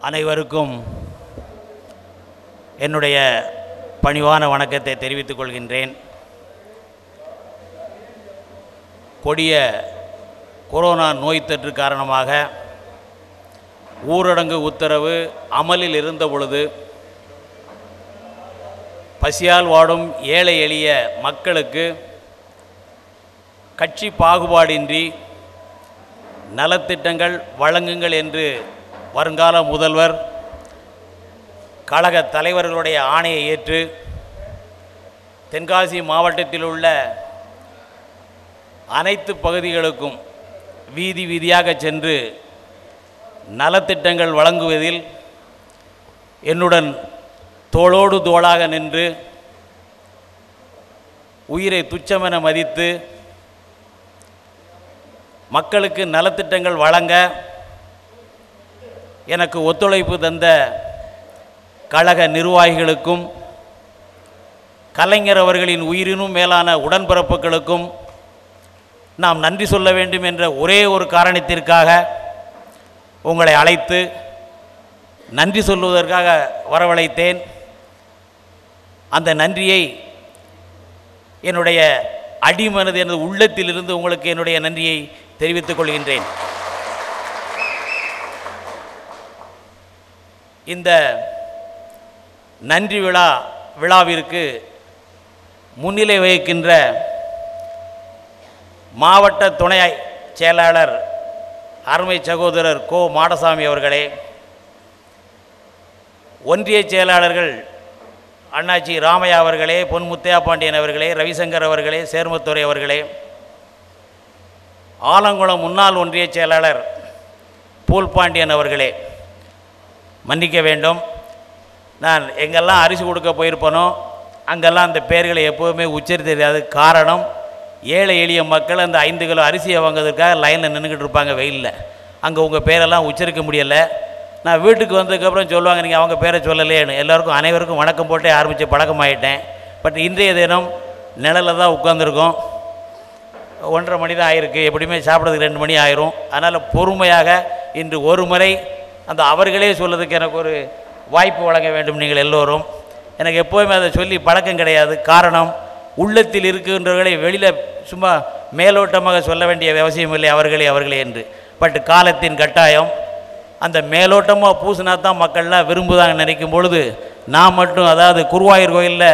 அனைவருக்கும் என்னுடைய பணிவான வணக்கத்தை தெரிவித்துக் கொள்கின்றேன் கொடிய கொரோனா நோய் தொற்று காரணமாக ஊரடங்கு உத்தரவு அமலில் இருந்த பொழுது பசியால் வாடும் ஏழை எளிய மக்களுக்கு கட்சி பாகுபாடின்றி நலத்திட்டங்கள் வழங்குங்கள் என்று வருங்கால முதல்வர் கழக தலைவர்களுடைய ஆணையை ஏற்று தென்காசி மாவட்டத்தில் உள்ள அனைத்து பகுதிகளுக்கும் வீதி வீதியாக சென்று நலத்திட்டங்கள் வழங்குவதில் என்னுடன் தோளோடு தோளாக நின்று உயிரை துச்சமென மதித்து மக்களுக்கு நலத்திட்டங்கள் வழங்க எனக்கு ஒத்துழைப்பு தந்த கழக நிர்வாகிகளுக்கும் கலைஞர் அவர்களின் உயிரினும் மேலான உடன்பிறப்புகளுக்கும் நாம் நன்றி சொல்ல வேண்டும் என்ற ஒரே ஒரு காரணத்திற்காக உங்களை அழைத்து நன்றி சொல்வதற்காக வரவழைத்தேன் அந்த நன்றியை என்னுடைய அடிமனது எனது உள்ளத்திலிருந்து உங்களுக்கு என்னுடைய நன்றியை தெரிவித்துக் கொள்கின்றேன் இந்த நன்றி விழா விழாவிற்கு முன்னிலை வகிக்கின்ற மாவட்ட துணை செயலாளர் அருமை சகோதரர் கோ மாடசாமி அவர்களே ஒன்றிய செயலாளர்கள் அண்ணாச்சி ராமையா அவர்களே பொன் முத்தையா பாண்டியன் அவர்களே ரவிசங்கர் அவர்களே சேர்மத்துறை அவர்களே ஆலங்குளம் முன்னாள் ஒன்றிய செயலாளர் பூல் பாண்டியன் அவர்களே மன்னிக்க வேண்டும் நான் எங்கெல்லாம் அரிசி கொடுக்க போயிருப்பனோ அங்கெல்லாம் அந்த பெயர்களை எப்போதுமே உச்சரித்து தெரியாது காரணம் ஏழை எளிய மக்கள் அந்த ஐந்து கிலோ அரிசியை வாங்குறதுக்காக லைனில் நின்றுக்கிட்டு இருப்பாங்க வெயிலில் அங்கே உங்கள் பேரெல்லாம் உச்சரிக்க முடியலை நான் வீட்டுக்கு வந்ததுக்கப்புறம் சொல்லுவாங்க நீங்கள் அவங்க பேரை சொல்லலையேன்னு எல்லாருக்கும் அனைவருக்கும் வணக்கம் போட்டே ஆரம்பித்து பழக்கமாயிட்டேன் பட் இன்றைய தினம் நிழலில் தான் உட்காந்துருக்கோம் ஒன்றரை மணி தான் ஆயிருக்கு எப்படியுமே சாப்பிட்றதுக்கு ரெண்டு மணி ஆயிரும் அதனால் பொறுமையாக இன்று ஒரு முறை அந்த அவர்களே சொல்றதுக்கு எனக்கு ஒரு வாய்ப்பு வழங்க வேண்டும் நீங்கள் எல்லோரும் எனக்கு எப்போதுமே அதை சொல்லி பழக்கம் கிடையாது காரணம் உள்ளத்தில் இருக்கின்றவர்களை வெளியில் சும்மா மேலோட்டமாக சொல்ல வேண்டிய அவசியம் இல்லை அவர்களே அவர்களே என்று பட் காலத்தின் கட்டாயம் அந்த மேலோட்டமாக பூசினா தான் மக்கள்லாம் விரும்புதாங்க நினைக்கும் பொழுது நான் மட்டும் அதாவது குருவாயூர் கோயிலில்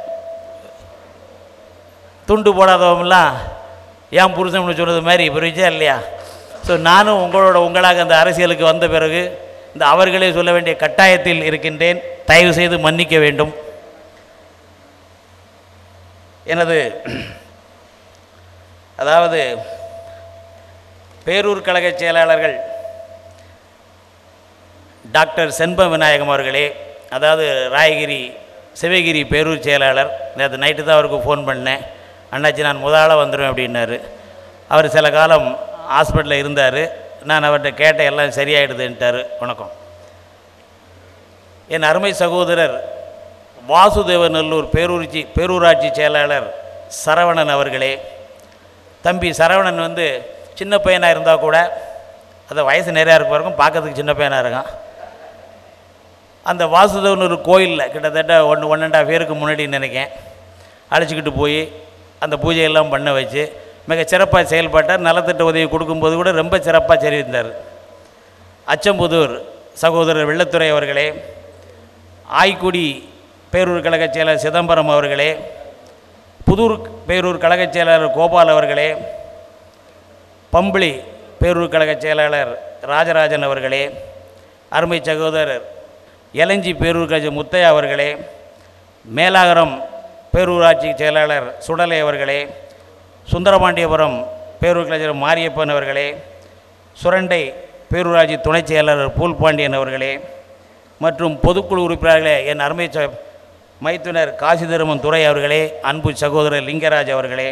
துண்டு போடாதவங்களாம் ஏன் புருஷன் சொன்னது மாதிரி புரிச்சா இல்லையா ஸோ நானும் உங்களோட உங்களாக அந்த அரசியலுக்கு வந்த பிறகு இந்த அவர்களே சொல்ல வேண்டிய கட்டாயத்தில் இருக்கின்றேன் தயவு செய்து மன்னிக்க வேண்டும் எனது அதாவது பேரூர் கழக செயலாளர்கள் டாக்டர் செண்ப விநாயகம் அவர்களே அதாவது ராயகிரி சிவகிரி பேரூர் செயலாளர் நேற்று நைட்டு தான் அவருக்கு ஃபோன் பண்ணேன் அண்ணாச்சி நான் முதலாக வந்துடுவேன் அப்படின்னாரு அவர் சில காலம் ஹாஸ்பிட்டலில் இருந்தார் நான் அவர்கிட்ட கேட்ட எல்லாம் சரியாயிடுதுன்ட்டார் வணக்கம் என் அருமை சகோதரர் வாசுதேவநல்லூர் பேரூர்ச்சி பேரூராட்சி செயலாளர் சரவணன் அவர்களே தம்பி சரவணன் வந்து சின்ன பையனாக இருந்தால் கூட அது வயசு நிறையா இருக்க வரைக்கும் பார்க்கறதுக்கு சின்ன பையனாக இருக்கான் அந்த வாசுதேவனூர் கோயிலில் கிட்டத்தட்ட ஒன்று ஒன் அண்ட் ஆஃப் இயருக்கு முன்னாடி நினைக்கேன் அழைச்சிக்கிட்டு போய் அந்த பூஜையெல்லாம் பண்ண வச்சு மிக சிறப்பாக செயல்பட்டார் நலத்திட்ட உதவி கொடுக்கும்போது கூட ரொம்ப சிறப்பாக தெரிவித்தார் அச்சம்புதூர் சகோதரர் வெள்ளத்துறை அவர்களே ஆய்க்குடி பேரூர் கழகச் செயலர் சிதம்பரம் அவர்களே புதூர் பேரூர் கழகச் செயலாளர் கோபால் அவர்களே பம்பளி பேரூர் கழகச் செயலாளர் ராஜராஜன் அவர்களே அருமை சகோதரர் எலஞ்சி பேரூர் கழக முத்தையா அவர்களே மேலாகரம் பேரூராட்சி செயலாளர் சுடலை அவர்களே சுந்தரபாண்டியபுரம் பேரூர் கலைஞர் மாரியப்பன் அவர்களே சுரண்டை பேரூராட்சி துணைச் செயலாளர் பூல் பாண்டியன் அவர்களே மற்றும் பொதுக்குழு உறுப்பினர்களே என் அருமை ச மைத்துனர் காசிதருமன் துரை அவர்களே அன்பு சகோதரர் லிங்கராஜ் அவர்களே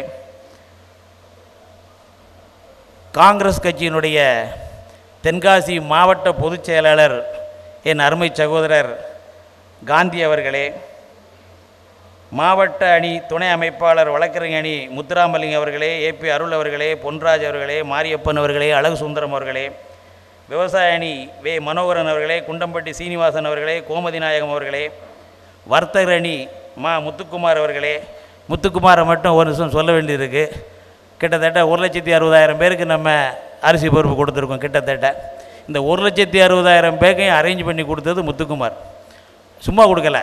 காங்கிரஸ் கட்சியினுடைய தென்காசி மாவட்ட பொதுச் செயலாளர் என் அருமை சகோதரர் காந்தி அவர்களே மாவட்ட அணி துணை அமைப்பாளர் வழக்கறிஞர் அணி முத்துராமலிங்க அவர்களே ஏபி அருள் அவர்களே பொன்ராஜ் அவர்களே மாரியப்பன் அவர்களே அழகு சுந்தரம் அவர்களே விவசாய அணி வே மனோகரன் அவர்களே குண்டம்பட்டி சீனிவாசன் அவர்களே கோமதி நாயகம் அவர்களே வர்த்தகர் அணி மா முத்துக்குமார் அவர்களே முத்துக்குமாரை மட்டும் ஒரு நிமிஷம் சொல்ல வேண்டியிருக்கு கிட்டத்தட்ட ஒரு லட்சத்தி அறுபதாயிரம் பேருக்கு நம்ம அரிசி பருப்பு கொடுத்துருக்கோம் கிட்டத்தட்ட இந்த ஒரு லட்சத்தி அறுபதாயிரம் பேக்கையும் அரேஞ்ச் பண்ணி கொடுத்தது முத்துக்குமார் சும்மா கொடுக்கல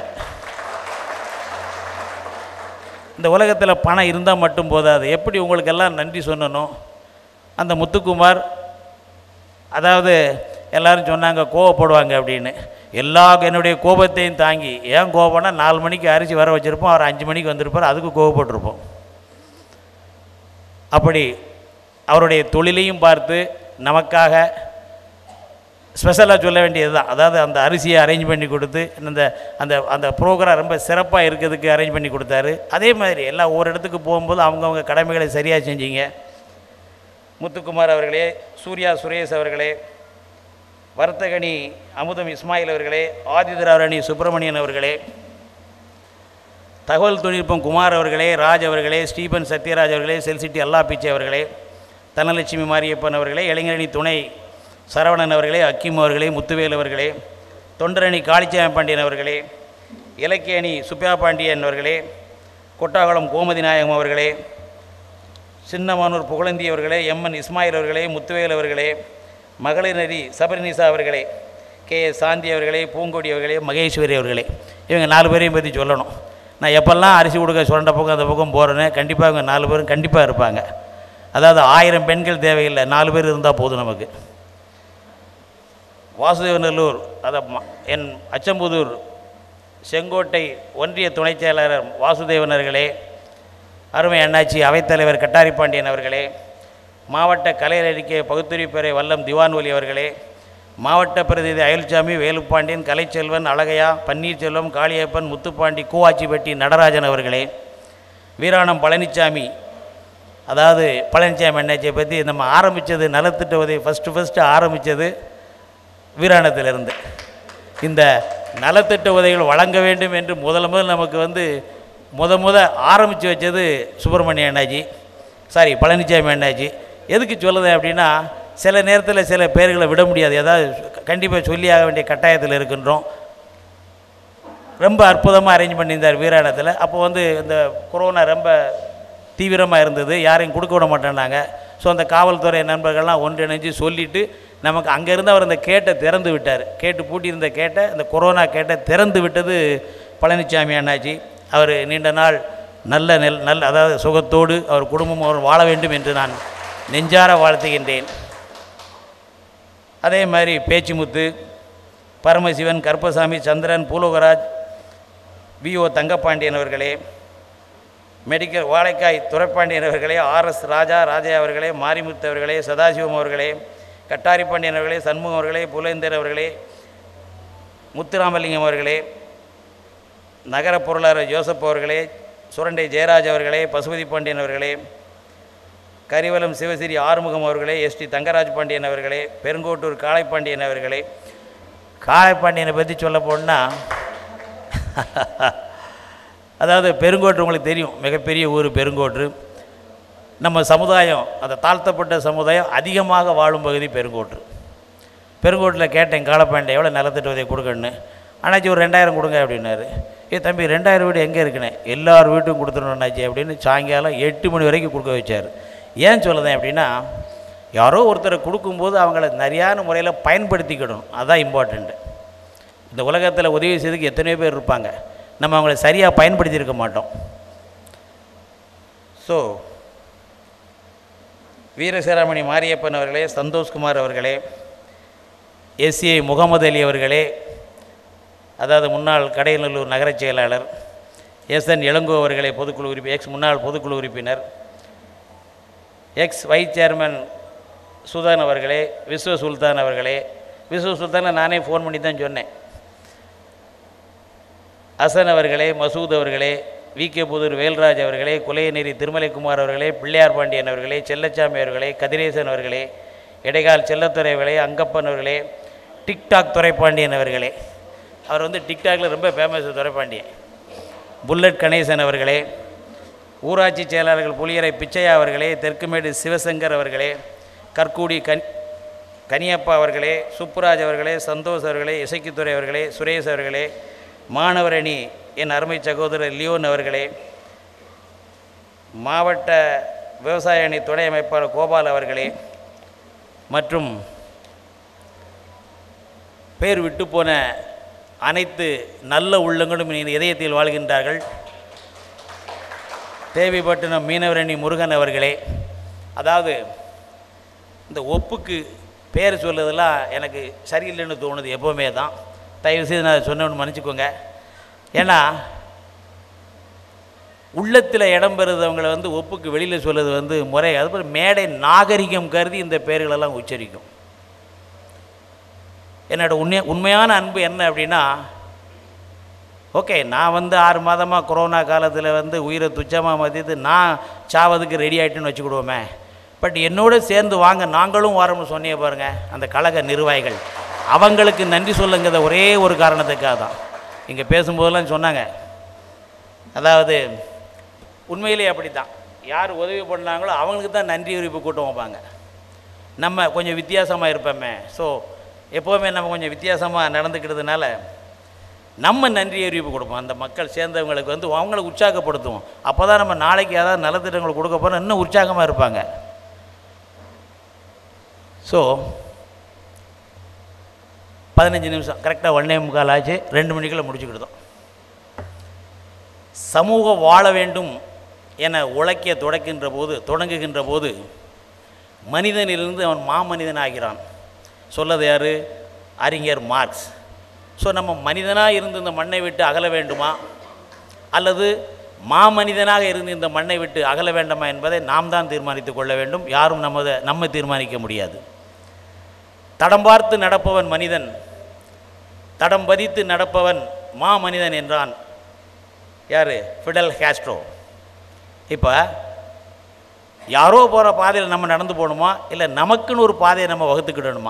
இந்த உலகத்தில் பணம் இருந்தால் மட்டும் போதாது எப்படி உங்களுக்கெல்லாம் நன்றி சொல்லணும் அந்த முத்துக்குமார் அதாவது எல்லாரும் சொன்னாங்க கோவப்படுவாங்க அப்படின்னு எல்லா என்னுடைய கோபத்தையும் தாங்கி ஏன் கோபம்னா நாலு மணிக்கு அரிசி வர வச்சுருப்போம் அவர் அஞ்சு மணிக்கு வந்திருப்பார் அதுக்கு கோவப்பட்டிருப்போம் அப்படி அவருடைய தொழிலையும் பார்த்து நமக்காக ஸ்பெஷலாக சொல்ல வேண்டியது தான் அதாவது அந்த அரிசியை அரேஞ்ச் பண்ணி கொடுத்து அந்த அந்த அந்த ப்ரோக்ராம் ரொம்ப சிறப்பாக இருக்கிறதுக்கு அரேஞ்ச் பண்ணி கொடுத்தாரு அதே மாதிரி எல்லாம் ஒரு இடத்துக்கு போகும்போது அவங்கவுங்க கடமைகளை சரியாக செஞ்சீங்க முத்துக்குமார் அவர்களே சூர்யா சுரேஷ் அவர்களே வர்த்தகணி அமுதம் இஸ்மாயில் அவர்களே ஆதிதிராரணி சுப்பிரமணியன் அவர்களே தகவல் தொழில்நுட்பம் குமார் அவர்களே ராஜ் அவர்களே ஸ்டீபன் சத்யராஜ் அவர்களே செல்சிட்டி அல்லா பிச்சை அவர்களே தனலட்சுமி மாரியப்பன் அவர்களே இளைஞரணி துணை சரவணன் அவர்களே அக்கிம் அவர்களே முத்துவேல் அவர்களே தொண்டரணி காளிச்சாமி பாண்டியன் அவர்களே இலக்கிய அணி சுப்பியா பாண்டியன் அவர்களே கொட்டாகுளம் கோமதி நாயகம் அவர்களே சின்னமானூர் புகழந்தி அவர்களே எம்என் இஸ்மாயில் அவர்களே முத்துவேல் அவர்களே மகளிர் நதி சபரினிசா அவர்களே கே எஸ் சாந்தி அவர்களே பூங்கொடி அவர்களே மகேஸ்வரி அவர்களே இவங்க நாலு பேரையும் பற்றி சொல்லணும் நான் எப்பெல்லாம் அரிசி கொடுக்க சுரண்ட பக்கம் அந்த பக்கம் போகிறேன்னு கண்டிப்பாக இவங்க நாலு பேரும் கண்டிப்பாக இருப்பாங்க அதாவது ஆயிரம் பெண்கள் தேவையில்லை நாலு பேர் இருந்தால் போதும் நமக்கு வாசுதேவநல்லூர் அதை ம- என் அச்சம்புதூர் செங்கோட்டை ஒன்றிய துணைச் செயலாளர் வாசுதேவன் அவர்களே அருமை அண்ணாச்சி அவைத்தலைவர் கட்டாரி பாண்டியன் அவர்களே மாவட்ட கலைஞர் அறிக்கை பகுத்தறிவுப்பேரை வல்லம் திவான்வலி அவர்களே மாவட்ட பிரதிநிதி அயல்சாமி வேலுப்பாண்டியன் கலைச்செல்வன் அழகையா பன்னீர்செல்வம் காளியப்பன் முத்துப்பாண்டி கூவாச்சிப்பட்டி நடராஜன் அவர்களே வீராணம் பழனிசாமி அதாவது பழனிசாமி அண்ணாச்சியை பற்றி நம்ம ஆரம்பித்தது நலத்திட்ட உதவி ஃபஸ்ட்டு ஃபஸ்ட்டு ஆரம்பித்தது வீராணத்திலிருந்து இந்த நலத்திட்ட உதவிகள் வழங்க வேண்டும் என்று முதல் முதல் நமக்கு வந்து முத முத ஆரம்பித்து வச்சது சுப்பிரமணிய அண்ணாஜி சாரி பழனிசாமி அண்ணாஜி எதுக்கு சொல்லுதேன் அப்படின்னா சில நேரத்தில் சில பேர்களை விட முடியாது ஏதாவது கண்டிப்பாக சொல்லியாக வேண்டிய கட்டாயத்தில் இருக்கின்றோம் ரொம்ப அற்புதமாக அரேஞ்ச் பண்ணியிருந்தார் வீராணத்தில் அப்போ வந்து இந்த கொரோனா ரொம்ப தீவிரமாக இருந்தது யாரையும் கொடுக்க விட மாட்டேன்னாங்க ஸோ அந்த காவல்துறை நண்பர்கள்லாம் ஒன்றிணைஞ்சு சொல்லிவிட்டு நமக்கு அங்கேருந்து அவர் அந்த கேட்டை திறந்து விட்டார் கேட்டு பூட்டியிருந்த கேட்டை அந்த கொரோனா கேட்டை திறந்து விட்டது பழனிசாமி அண்ணாச்சி அவர் நீண்ட நாள் நல்ல நெல் நல்ல அதாவது சுகத்தோடு அவர் குடும்பம் அவர் வாழ வேண்டும் என்று நான் நெஞ்சார வாழ்த்துகின்றேன் அதே மாதிரி பேச்சிமுத்து பரமசிவன் கருப்பசாமி சந்திரன் பூலோகராஜ் விஓ தங்கப்பாண்டியன் அவர்களே மெடிக்கல் வாழைக்காய் துரைப்பாண்டியன் அவர்களே ஆர்எஸ் ராஜா ராஜா அவர்களே மாரிமுத்து அவர்களே சதாசிவம் அவர்களே கட்டாரிப்பாண்டியன் அவர்களே சண்முகம் அவர்களே புலேந்தர் அவர்களே முத்துராமலிங்கம் அவர்களே நகர பொருளாளர் ஜோசப் அவர்களே சுரண்டை ஜெயராஜ் அவர்களே பசுபதி பாண்டியன் அவர்களே கரிவலம் சிவசிறி ஆறுமுகம் அவர்களே எஸ்டி தங்கராஜ் பாண்டியன் அவர்களே பெருங்கோட்டூர் காளைப்பாண்டியன் அவர்களே காளைப்பாண்டியனை பற்றி சொல்ல போனால் அதாவது பெருங்கோட்டு உங்களுக்கு தெரியும் மிகப்பெரிய ஊர் பெருங்கோட்டு நம்ம சமுதாயம் அந்த தாழ்த்தப்பட்ட சமுதாயம் அதிகமாக வாழும் பகுதி பெருங்கோட்டு பெருங்கோட்டில் கேட்டேன் காலப்பாண்டை எவ்வளோ நிலத்திட்டு உதவி கொடுக்கணுன்னு அண்ணாச்சி ஒரு ரெண்டாயிரம் கொடுங்க அப்படின்னாரு ஏ தம்பி ரெண்டாயிரம் வீடு எங்கே இருக்குண்ணே எல்லார் வீட்டுக்கும் கொடுத்துடணும் அண்ணாச்சி அப்படின்னு சாயங்காலம் எட்டு மணி வரைக்கும் கொடுக்க வச்சார் ஏன் சொல்லுதேன் அப்படின்னா யாரோ ஒருத்தரை கொடுக்கும்போது அவங்கள சரியான முறையில் பயன்படுத்திக்கிடணும் அதுதான் இம்பார்ட்டண்ட்டு இந்த உலகத்தில் உதவி செய்யறதுக்கு எத்தனையோ பேர் இருப்பாங்க நம்ம அவங்கள சரியாக பயன்படுத்தியிருக்க மாட்டோம் ஸோ வீரசிராமணி மாரியப்பன் அவர்களே சந்தோஷ்குமார் அவர்களே எஸ்ஏ முகமது அலி அவர்களே அதாவது முன்னாள் கடையநல்லூர் நகரச் செயலாளர் எஸ்என் இளங்கோ அவர்களே பொதுக்குழு உறுப்பி எக்ஸ் முன்னாள் பொதுக்குழு உறுப்பினர் எக்ஸ் வைஸ் சேர்மன் சுதான் அவர்களே விஸ்வ சுல்தான் அவர்களே விஸ்வ சுல்தானை நானே ஃபோன் பண்ணி தான் சொன்னேன் அசன் அவர்களே மசூத் அவர்களே வி கே புதூர் வேல்ராஜ் அவர்களே குலையநேரி திருமலைக்குமார் அவர்களே பிள்ளையார் பாண்டியன் அவர்களே செல்லச்சாமி அவர்களே கதிரேசன் அவர்களே இடைக்கால் செல்லத்துறை அவர்களே அங்கப்பன் அவர்களே டிக்டாக் துரைப்பாண்டியன் அவர்களே அவர் வந்து டிக்டாக்ல ரொம்ப ஃபேமஸ் துரைப்பாண்டியன் புல்லட் கணேசன் அவர்களே ஊராட்சி செயலாளர்கள் புலியரை பிச்சையா அவர்களே தெற்குமேடு சிவசங்கர் அவர்களே கற்கூடி கன் கனியப்பா அவர்களே சுப்புராஜ் அவர்களே சந்தோஷ் அவர்களே இசைக்குத்துறை அவர்களே சுரேஷ் அவர்களே மாணவரணி என் அருமை சகோதரர் லியோன் அவர்களே மாவட்ட விவசாய அணி துணை அமைப்பாளர் கோபால் அவர்களே மற்றும் பேர் விட்டு போன அனைத்து நல்ல உள்ளங்களும் என் இதயத்தில் வாழ்கின்றார்கள் தேவிப்பட்டினம் மீனவரணி முருகன் அவர்களே அதாவது இந்த ஒப்புக்கு பேர் சொல்லுறதெல்லாம் எனக்கு சரியில்லைன்னு தோணுது எப்போவுமே தான் தயவுசெய்து நான் சொன்னோன்னு மன்னிச்சுக்கோங்க ஏன்னா உள்ளத்தில் இடம் பெறுதவங்களை வந்து ஒப்புக்கு வெளியில் சொல்லுறது வந்து முறை அதுபோல் மேடை நாகரிகம் கருதி இந்த பெயர்களெல்லாம் உச்சரிக்கும் என்னோட உண்மை உண்மையான அன்பு என்ன அப்படின்னா ஓகே நான் வந்து ஆறு மாதமாக கொரோனா காலத்தில் வந்து உயிரை துச்சமாக மதித்து நான் சாவதுக்கு ரெடி ஆகிட்டுன்னு வச்சுக்கிடுவோமே பட் என்னோட சேர்ந்து வாங்க நாங்களும் வரோம்னு சொன்னீங்க பாருங்கள் அந்த கழக நிர்வாகிகள் அவங்களுக்கு நன்றி சொல்லுங்கிற ஒரே ஒரு காரணத்துக்காக தான் இங்கே பேசும்போதெல்லாம் சொன்னாங்க அதாவது உண்மையிலே அப்படி தான் யார் உதவி பண்ணாங்களோ அவங்களுக்கு தான் நன்றி அறிவிப்பு கூட்டம் வைப்பாங்க நம்ம கொஞ்சம் வித்தியாசமாக இருப்போமே ஸோ எப்போவுமே நம்ம கொஞ்சம் வித்தியாசமாக நடந்துக்கிறதுனால நம்ம நன்றி அறிவிப்பு கொடுப்போம் அந்த மக்கள் சேர்ந்தவங்களுக்கு வந்து அவங்கள உற்சாகப்படுத்துவோம் அப்போ தான் நம்ம நாளைக்கு ஏதாவது நலத்திட்டங்கள் கொடுக்க போகிறோம் இன்னும் உற்சாகமாக இருப்பாங்க ஸோ பதினஞ்சு நிமிஷம் கரெக்டாக ஒன்னே முக்கால் ஆச்சு ரெண்டு மணிக்குள்ளே முடிச்சுக்கிட்டோம் சமூகம் வாழ வேண்டும் என உழைக்க தொடக்கின்ற போது தொடங்குகின்ற போது மனிதனிலிருந்து அவன் மாமனிதன் ஆகிறான் சொல்லது யார் அறிஞர் மார்க்ஸ் ஸோ நம்ம மனிதனாக இருந்து இந்த மண்ணை விட்டு அகல வேண்டுமா அல்லது மாமனிதனாக இருந்து இந்த மண்ணை விட்டு அகல வேண்டுமா என்பதை நாம் தான் தீர்மானித்து கொள்ள வேண்டும் யாரும் நமது நம்ம தீர்மானிக்க முடியாது தடம் பார்த்து நடப்பவன் மனிதன் தடம் பதித்து நடப்பவன் மா மனிதன் என்றான் யார் ஃபிடல் ஹேஸ்ட்ரோ இப்போ யாரோ போகிற பாதையில் நம்ம நடந்து போகணுமா இல்லை நமக்குன்னு ஒரு பாதையை நம்ம வகுத்துக்கிடணுமா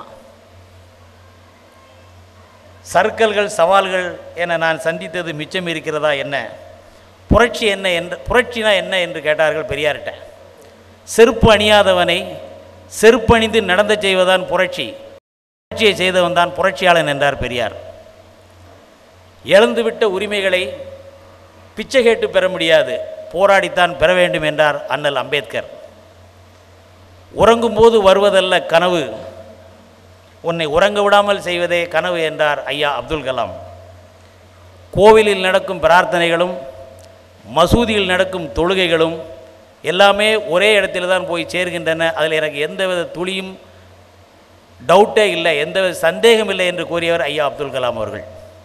சர்க்கல்கள் சவால்கள் என நான் சந்தித்தது மிச்சம் இருக்கிறதா என்ன புரட்சி என்ன என்று புரட்சினா என்ன என்று கேட்டார்கள் பெரியார்கிட்ட செருப்பு அணியாதவனை செருப்பு அணிந்து நடந்த செய்வதான் புரட்சி புரட்சியை செய்தவன் தான் புரட்சியாளன் என்றார் பெரியார் இழந்துவிட்ட உரிமைகளை பிச்சை கேட்டு பெற முடியாது போராடித்தான் பெற வேண்டும் என்றார் அண்ணல் அம்பேத்கர் உறங்கும்போது வருவதல்ல கனவு உன்னை உறங்க விடாமல் செய்வதே கனவு என்றார் ஐயா அப்துல் கலாம் கோவிலில் நடக்கும் பிரார்த்தனைகளும் மசூதியில் நடக்கும் தொழுகைகளும் எல்லாமே ஒரே இடத்துல தான் போய் சேர்கின்றன அதில் எனக்கு எந்தவித துளியும் டவுட்டே இல்லை எந்தவித சந்தேகம் இல்லை என்று கூறியவர் ஐயா அப்துல் கலாம் அவர்கள்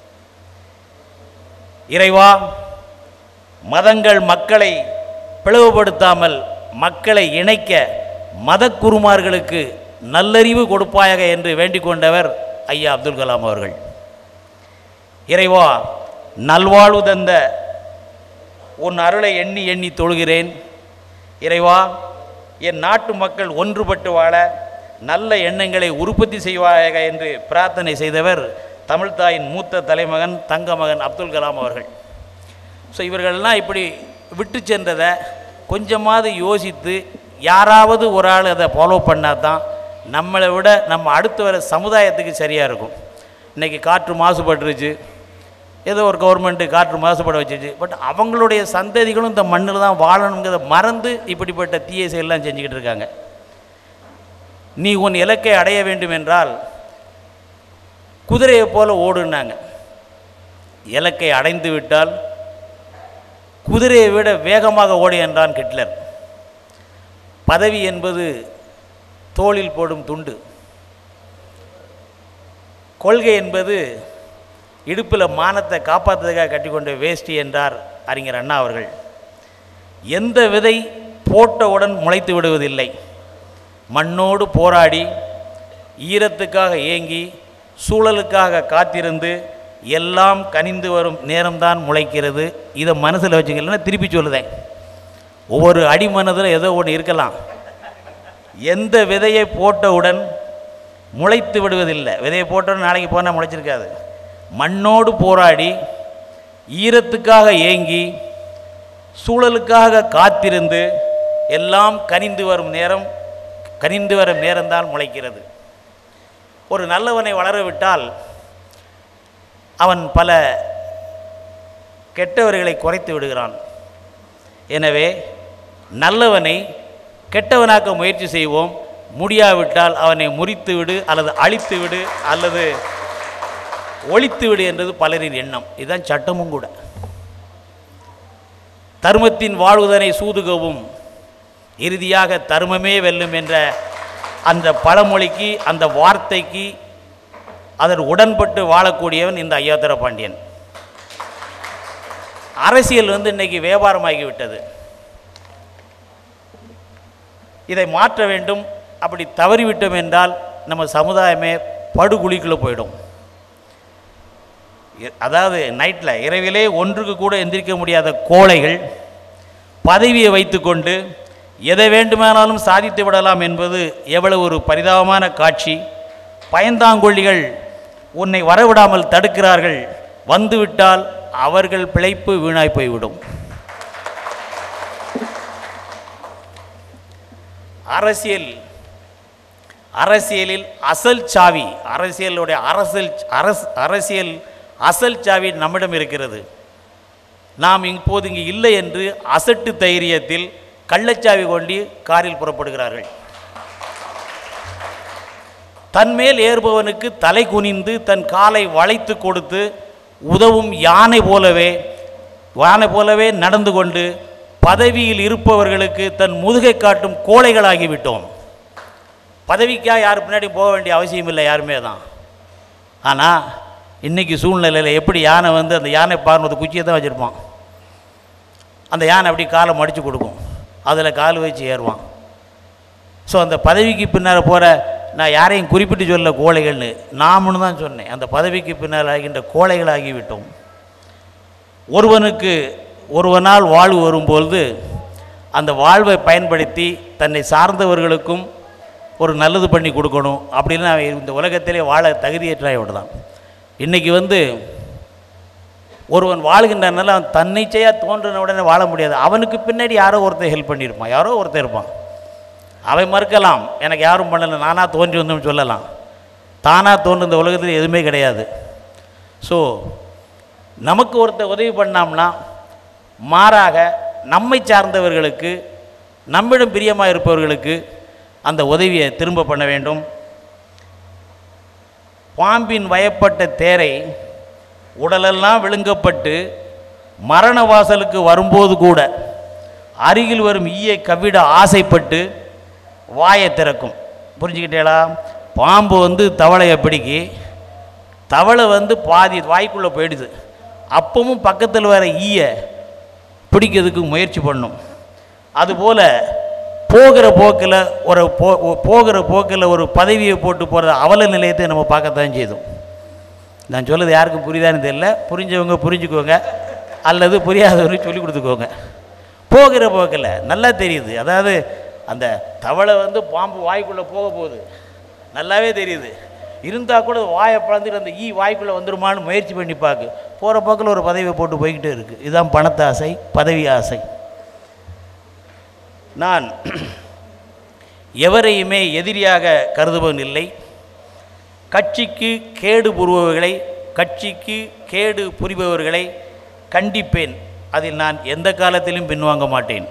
இறைவா மதங்கள் மக்களை பிளவுபடுத்தாமல் மக்களை இணைக்க மதக்குருமார்களுக்கு நல்லறிவு கொடுப்பாயாக என்று வேண்டிக் கொண்டவர் ஐயா அப்துல் கலாம் அவர்கள் இறைவா நல்வாழ்வு தந்த உன் அருளை எண்ணி எண்ணி தொழுகிறேன் இறைவா என் நாட்டு மக்கள் ஒன்றுபட்டு வாழ நல்ல எண்ணங்களை உற்பத்தி செய்வாயாக என்று பிரார்த்தனை செய்தவர் தமிழ்தாயின் மூத்த தலைமகன் தங்க மகன் அப்துல் கலாம் அவர்கள் ஸோ இவர்கள்லாம் இப்படி விட்டு சென்றதை கொஞ்சமாவது யோசித்து யாராவது ஒரு ஆள் அதை ஃபாலோ பண்ணால் தான் நம்மளை விட நம்ம அடுத்து வர சமுதாயத்துக்கு சரியாக இருக்கும் இன்றைக்கி காற்று மாசுபட்டுருச்சு ஏதோ ஒரு கவர்மெண்ட்டு காற்று மாசுபட வச்சிச்சு பட் அவங்களுடைய சந்ததிகளும் இந்த மண்ணில் தான் வாழணுங்கிறத மறந்து இப்படிப்பட்ட தீய செயலெல்லாம் செஞ்சுக்கிட்டு இருக்காங்க நீ உன் இலக்கை அடைய வேண்டும் என்றால் குதிரையை போல ஓடுனாங்க இலக்கை அடைந்து விட்டால் குதிரையை விட வேகமாக ஓடு என்றான் ஹிட்லர் பதவி என்பது தோளில் போடும் துண்டு கொள்கை என்பது இடுப்பில் மானத்தை காப்பாற்றுறதுக்காக கட்டிக்கொண்ட வேஷ்டி என்றார் அறிஞர் அண்ணா அவர்கள் எந்த விதை போட்டவுடன் முளைத்து விடுவதில்லை மண்ணோடு போராடி ஈரத்துக்காக ஏங்கி சூழலுக்காக காத்திருந்து எல்லாம் கனிந்து வரும் நேரம்தான் முளைக்கிறது இதை மனசில் வச்சுக்கலன்னா திருப்பி சொல்லுதேன் ஒவ்வொரு அடிமனதில் ஏதோ ஒன்று இருக்கலாம் எந்த விதையை போட்டவுடன் முளைத்து விடுவதில்லை விதையை போட்டவுடன் நாளைக்கு போனால் முளைச்சிருக்காது மண்ணோடு போராடி ஈரத்துக்காக ஏங்கி சூழலுக்காக காத்திருந்து எல்லாம் கனிந்து வரும் நேரம் கனிந்து வரும் நேரம்தான் முளைக்கிறது ஒரு நல்லவனை வளர விட்டால் அவன் பல கெட்டவர்களை குறைத்து விடுகிறான் எனவே நல்லவனை கெட்டவனாக்க முயற்சி செய்வோம் முடியாவிட்டால் அவனை முறித்து விடு அல்லது அழித்து விடு அல்லது ஒழித்து விடு என்றது பலரின் எண்ணம் இதுதான் சட்டமும் கூட தர்மத்தின் வாழ்வுதனை சூதுகவும் இறுதியாக தர்மமே வெல்லும் என்ற அந்த பழமொழிக்கு அந்த வார்த்தைக்கு அதன் உடன்பட்டு வாழக்கூடியவன் இந்த ஐயாத்திர பாண்டியன் அரசியல் வந்து இன்னைக்கு வியாபாரமாகி விட்டது இதை மாற்ற வேண்டும் அப்படி தவறிவிட்டோம் என்றால் நம்ம சமுதாயமே படுகுழிக்குள்ளே போயிடும் இ- அதாவது நைட்டில் இரவிலே ஒன்றுக்கு கூட எந்திரிக்க முடியாத கோழைகள் பதவியை வைத்துக்கொண்டு எதை வேண்டுமானாலும் சாதித்து விடலாம் என்பது எவ்வளவு ஒரு பரிதாபமான காட்சி பயந்தாங்கொள்ளிகள் உன்னை வரவிடாமல் தடுக்கிறார்கள் வந்துவிட்டால் அவர்கள் பிழைப்பு வீணாய் போய்விடும் அரசியல் அரசியலில் அசல் சாவி அரசியலுடைய அரசியல் அரசு அரசியல் அசல் சாவி நம்மிடம் இருக்கிறது நாம் இப்போது இங்கு இல்லை என்று அசட்டு தைரியத்தில் கள்ளச்சாவி கொண்டு காரில் புறப்படுகிறார்கள் தன்மேல் ஏறுபவனுக்கு தலை குனிந்து தன் காலை வளைத்து கொடுத்து உதவும் யானை போலவே யானை போலவே நடந்து கொண்டு பதவியில் இருப்பவர்களுக்கு தன் முதுகை காட்டும் கோழைகளாகிவிட்டோம் பதவிக்காக யார் பின்னாடி போக வேண்டிய அவசியம் இல்லை யாருமே தான் ஆனால் இன்னைக்கு சூழ்நிலையில் எப்படி யானை வந்து அந்த யானை பார்வது குச்சியை தான் வச்சுருப்பான் அந்த யானை அப்படி காலை மடித்து கொடுக்கும் அதில் கால் வச்சு ஏறுவான் ஸோ அந்த பதவிக்கு பின்னால் போகிற நான் யாரையும் குறிப்பிட்டு சொல்ல கோழைகள்னு நாமனு தான் சொன்னேன் அந்த பதவிக்கு பின்னால் ஆகின்ற கோழைகளாகிவிட்டோம் ஒருவனுக்கு ஒருவனால் வாழ்வு வரும்பொழுது அந்த வாழ்வை பயன்படுத்தி தன்னை சார்ந்தவர்களுக்கும் ஒரு நல்லது பண்ணி கொடுக்கணும் அப்படின்னு அவன் இந்த உலகத்திலே வாழ தகுதியற்றாய் தான் இன்றைக்கி வந்து ஒருவன் வாழ்கின்றனால அவன் தன்னிச்சையாக தோன்றின உடனே வாழ முடியாது அவனுக்கு பின்னாடி யாரோ ஒருத்தர் ஹெல்ப் பண்ணியிருப்பான் யாரோ ஒருத்தர் இருப்பான் அவன் மறுக்கலாம் எனக்கு யாரும் பண்ணலை நானாக தோன்றி வந்தோம்னு சொல்லலாம் தானாக தோன்று இந்த உலகத்தில் எதுவுமே கிடையாது ஸோ நமக்கு ஒருத்தர் உதவி பண்ணாம்னா மாறாக நம்மை சார்ந்தவர்களுக்கு நம்மிடம் பிரியமாக இருப்பவர்களுக்கு அந்த உதவியை திரும்ப பண்ண வேண்டும் பாம்பின் வயப்பட்ட தேரை உடலெல்லாம் விழுங்கப்பட்டு மரண வாசலுக்கு வரும்போது கூட அருகில் வரும் ஈயை கவ்விட ஆசைப்பட்டு வாயை திறக்கும் புரிஞ்சுக்கிட்டேளா பாம்பு வந்து தவளையை பிடிக்கி தவளை வந்து பாதி வாய்க்குள்ளே போயிடுது அப்பவும் பக்கத்தில் வர ஈயை பிடிக்கிறதுக்கு முயற்சி பண்ணும் அதுபோல் போகிற போக்கில் ஒரு போ போகிற போக்கில் ஒரு பதவியை போட்டு போகிற அவல நிலையத்தை நம்ம பார்க்கத்தான் செய்தோம் நான் சொல்லுது யாருக்கும் புரியுதான்னு தெரியல புரிஞ்சவங்க புரிஞ்சுக்கோங்க அல்லது புரியாதவங்களுக்கு சொல்லி கொடுத்துக்கோங்க போகிற போக்கில் நல்லா தெரியுது அதாவது அந்த தவளை வந்து பாம்பு வாய்க்குள்ளே போக போகுது நல்லாவே தெரியுது இருந்தால் கூட வாயை பழந்துட்டு அந்த ஈ வாய்க்குள்ளே வந்துருமான்னு முயற்சி பண்ணி பார்க்கு போகிற போக்கில் ஒரு பதவியை போட்டு போய்கிட்டே இருக்குது இதுதான் பணத்து ஆசை பதவி ஆசை நான் எவரையுமே எதிரியாக கருதுபவன் இல்லை கட்சிக்கு கேடு புரிபவர்களை கட்சிக்கு கேடு புரிபவர்களை கண்டிப்பேன் அதில் நான் எந்த காலத்திலும் பின்வாங்க மாட்டேன்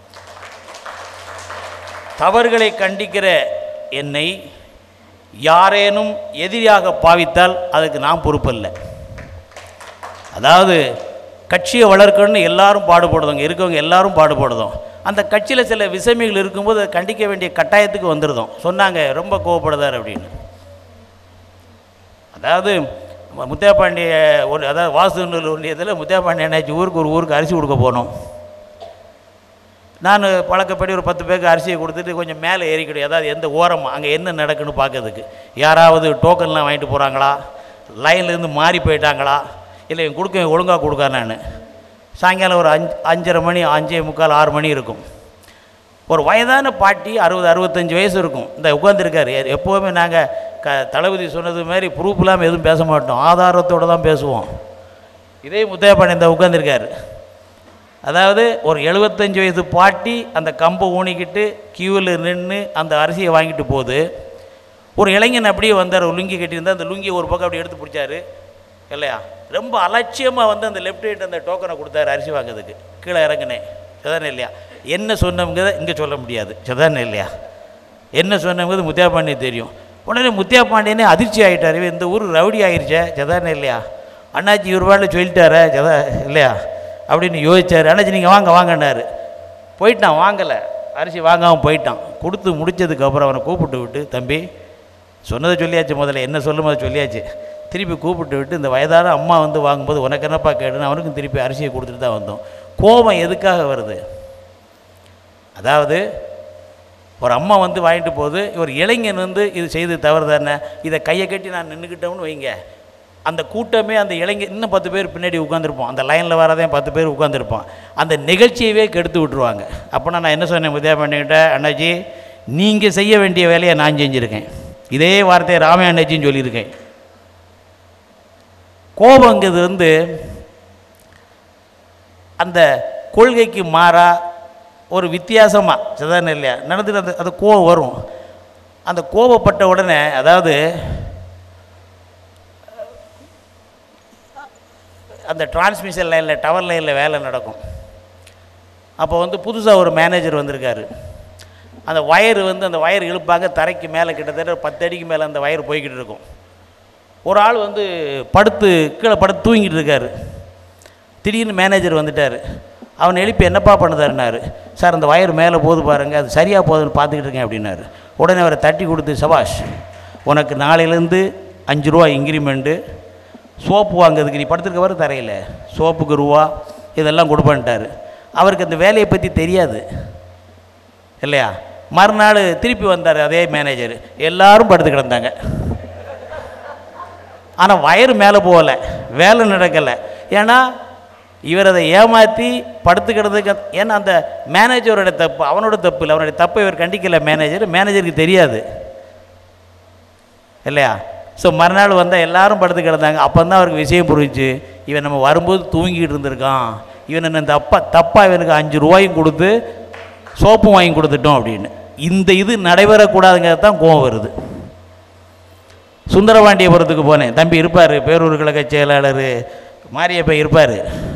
தவறுகளை கண்டிக்கிற என்னை யாரேனும் எதிரியாக பாவித்தால் அதுக்கு நான் பொறுப்பல்ல அதாவது கட்சியை வளர்க்கணும்னு எல்லாரும் பாடுபடுதோங்க இருக்கவங்க எல்லாரும் பாடுபடுதோம் அந்த கட்சியில் சில விசமிகள் இருக்கும்போது அதை கண்டிக்க வேண்டிய கட்டாயத்துக்கு வந்துடுதோம் சொன்னாங்க ரொம்ப கோவப்படுதார் அப்படின்னு அதாவது மு- முத்தையாபாண்டிய ஒரு அதாவது வாசுநூல் ஒன்றியத்தில் முத்தையாபாண்டிய என்னாச்சு ஊருக்கு ஒரு ஊருக்கு அரிசி கொடுக்க போனோம் நான் பழக்கப்படி ஒரு பத்து பேருக்கு அரிசியை கொடுத்துட்டு கொஞ்சம் மேலே ஏறிக்கிடும் அதாவது எந்த ஓரமாக அங்கே என்ன நடக்குன்னு பார்க்கறதுக்கு யாராவது டோக்கன்லாம் வாங்கிட்டு போகிறாங்களா லைன்லேருந்து மாறி போயிட்டாங்களா இல்லை இவன் கொடுக்க ஒழுங்காக கொடுக்கானான்னு சாயங்காலம் ஒரு அஞ்சு அஞ்சரை மணி அஞ்சே முக்கால் ஆறு மணி இருக்கும் ஒரு வயதான பாட்டி அறுபது அறுபத்தஞ்சு வயசு இருக்கும் இந்த உட்காந்துருக்காரு எப்போவுமே நாங்கள் க தளபதி சொன்னது மாதிரி ப்ரூஃப் இல்லாமல் எதுவும் பேச மாட்டோம் ஆதாரத்தோடு தான் பேசுவோம் இதே முத்தையப்பாண்டி இந்த உட்காந்துருக்காரு அதாவது ஒரு எழுபத்தஞ்சு வயசு பாட்டி அந்த கம்பை ஊனிக்கிட்டு கியூவில் நின்று அந்த அரிசியை வாங்கிட்டு போகுது ஒரு இளைஞன் அப்படியே வந்தார் ஒரு லுங்கி கட்டியிருந்தா அந்த லுங்கியை ஒரு பக்கம் அப்படி எடுத்து பிடிச்சாரு இல்லையா ரொம்ப அலட்சியமாக வந்து அந்த லெஃப்ட் ஹேண்ட் அந்த டோக்கனை கொடுத்தாரு அரிசி வாங்குறதுக்கு கீழே இறங்குனேன் சரிதானே இல்லையா என்ன சொன்னவங்க இங்கே சொல்ல முடியாது சரிதானே இல்லையா என்ன சொன்னவங்க முத்தியா பாண்டிய தெரியும் உடனே முத்தியா பாண்டியனே அதிர்ச்சி ஆகிட்டார் இந்த ஊர் ரவுடி ஆயிடுச்சே சரிதானே இல்லையா அண்ணாச்சி இவர் பாட்டில் சொல்லிட்டாரே சதா இல்லையா அப்படின்னு யோசிச்சார் அண்ணாச்சி நீங்கள் வாங்க வாங்கன்னாரு போயிட்டான் வாங்கலை அரிசி வாங்காமல் போயிட்டான் கொடுத்து முடிச்சதுக்கப்புறம் அவனை கூப்பிட்டு விட்டு தம்பி சொன்னதை சொல்லியாச்சு முதல்ல என்ன சொல்லும் அதை சொல்லியாச்சு திருப்பி கூப்பிட்டு விட்டு இந்த வயதான அம்மா வந்து வாங்கும்போது உனக்கு என்னப்பா கேடுன்னு அவனுக்கும் திருப்பி அரிசியை கொடுத்துட்டு தான் வந்தோம் கோபம் எதுக்காக வருது அதாவது ஒரு அம்மா வந்து வாங்கிட்டு போகுது ஒரு இளைஞன் வந்து இது செய்து தவறு தானே இதை கையை கட்டி நான் நின்றுக்கிட்டோம்னு வைங்க அந்த கூட்டமே அந்த இளைஞர் இன்னும் பத்து பேர் பின்னாடி உட்காந்துருப்போம் அந்த லைனில் வரதே பத்து பேர் உட்காந்துருப்போம் அந்த நிகழ்ச்சியவே கெடுத்து விட்டுருவாங்க அப்போனா நான் என்ன சொன்னேன் முதியா பண்ணிக்கிட்ட அண்ணாச்சி நீங்கள் செய்ய வேண்டிய வேலையை நான் செஞ்சுருக்கேன் இதே வார்த்தையை ராமே அண்ணாச்சின்னு சொல்லியிருக்கேன் கோபங்கிறது வந்து அந்த கொள்கைக்கு மாறா ஒரு வித்தியாசமாக சரிதானே இல்லையா நடந்துட்டு அந்த அந்த கோபம் வரும் அந்த கோபப்பட்ட உடனே அதாவது அந்த டிரான்ஸ்மிஷன் லைனில் டவர் லைனில் வேலை நடக்கும் அப்போ வந்து புதுசாக ஒரு மேனேஜர் வந்திருக்காரு அந்த வயர் வந்து அந்த வயர் இழுப்பாங்க தரைக்கு மேலே கிட்டத்தட்ட ஒரு பத்து அடிக்கு மேலே அந்த வயர் போய்கிட்டு இருக்கும் ஒரு ஆள் வந்து படுத்து கீழே படுத்து தூங்கிட்டு இருக்காரு திடீர்னு மேனேஜர் வந்துட்டார் அவன் எழுப்பி என்னப்பா பண்ணுதாருனாரு சார் அந்த வயர் மேலே போகுது பாருங்க அது சரியாக போகுதுன்னு பார்த்துக்கிட்டு இருக்கேன் அப்படின்னாரு உடனே அவரை தட்டி கொடுத்து சபாஷ் உனக்கு நாளையிலேருந்து அஞ்சு ரூபா இன்க்ரிமெண்ட்டு சோப்பு வாங்குறதுக்கு நீ படுத்துருக்க வர தரையில் சோப்புக்கு ரூபா இதெல்லாம் கொடுப்பான்ட்டார் அவருக்கு அந்த வேலையை பற்றி தெரியாது இல்லையா மறுநாள் திருப்பி வந்தார் அதே மேனேஜர் எல்லாரும் படுத்து கிடந்தாங்க ஆனால் வயறு மேலே போகலை வேலை நடக்கலை ஏன்னா இவர் அதை ஏமாற்றி படுத்துக்கிறதுக்கு ஏன்னா அந்த மேனேஜரோட தப்பு அவனோட தப்பு இல்லை அவனுடைய தப்பை இவர் கண்டிக்கல மேனேஜர் மேனேஜருக்கு தெரியாது இல்லையா ஸோ மறுநாள் வந்தால் எல்லாரும் படுத்து கிடந்தாங்க அப்போ தான் அவருக்கு விஷயம் புரிஞ்சு இவன் நம்ம வரும்போது தூங்கிட்டு இருந்திருக்கான் இவன் என்ன தப்பா தப்பாக இவனுக்கு அஞ்சு ரூபாயும் கொடுத்து சோப்பும் வாங்கி கொடுத்துட்டோம் அப்படின்னு இந்த இது நடைபெறக்கூடாதுங்கிறது தான் கோவம் வருது சுந்தரபாண்டியபுரத்துக்கு போனேன் தம்பி இருப்பார் பேரூர் கழக செயலாளர் மாரியப்ப இருப்பார்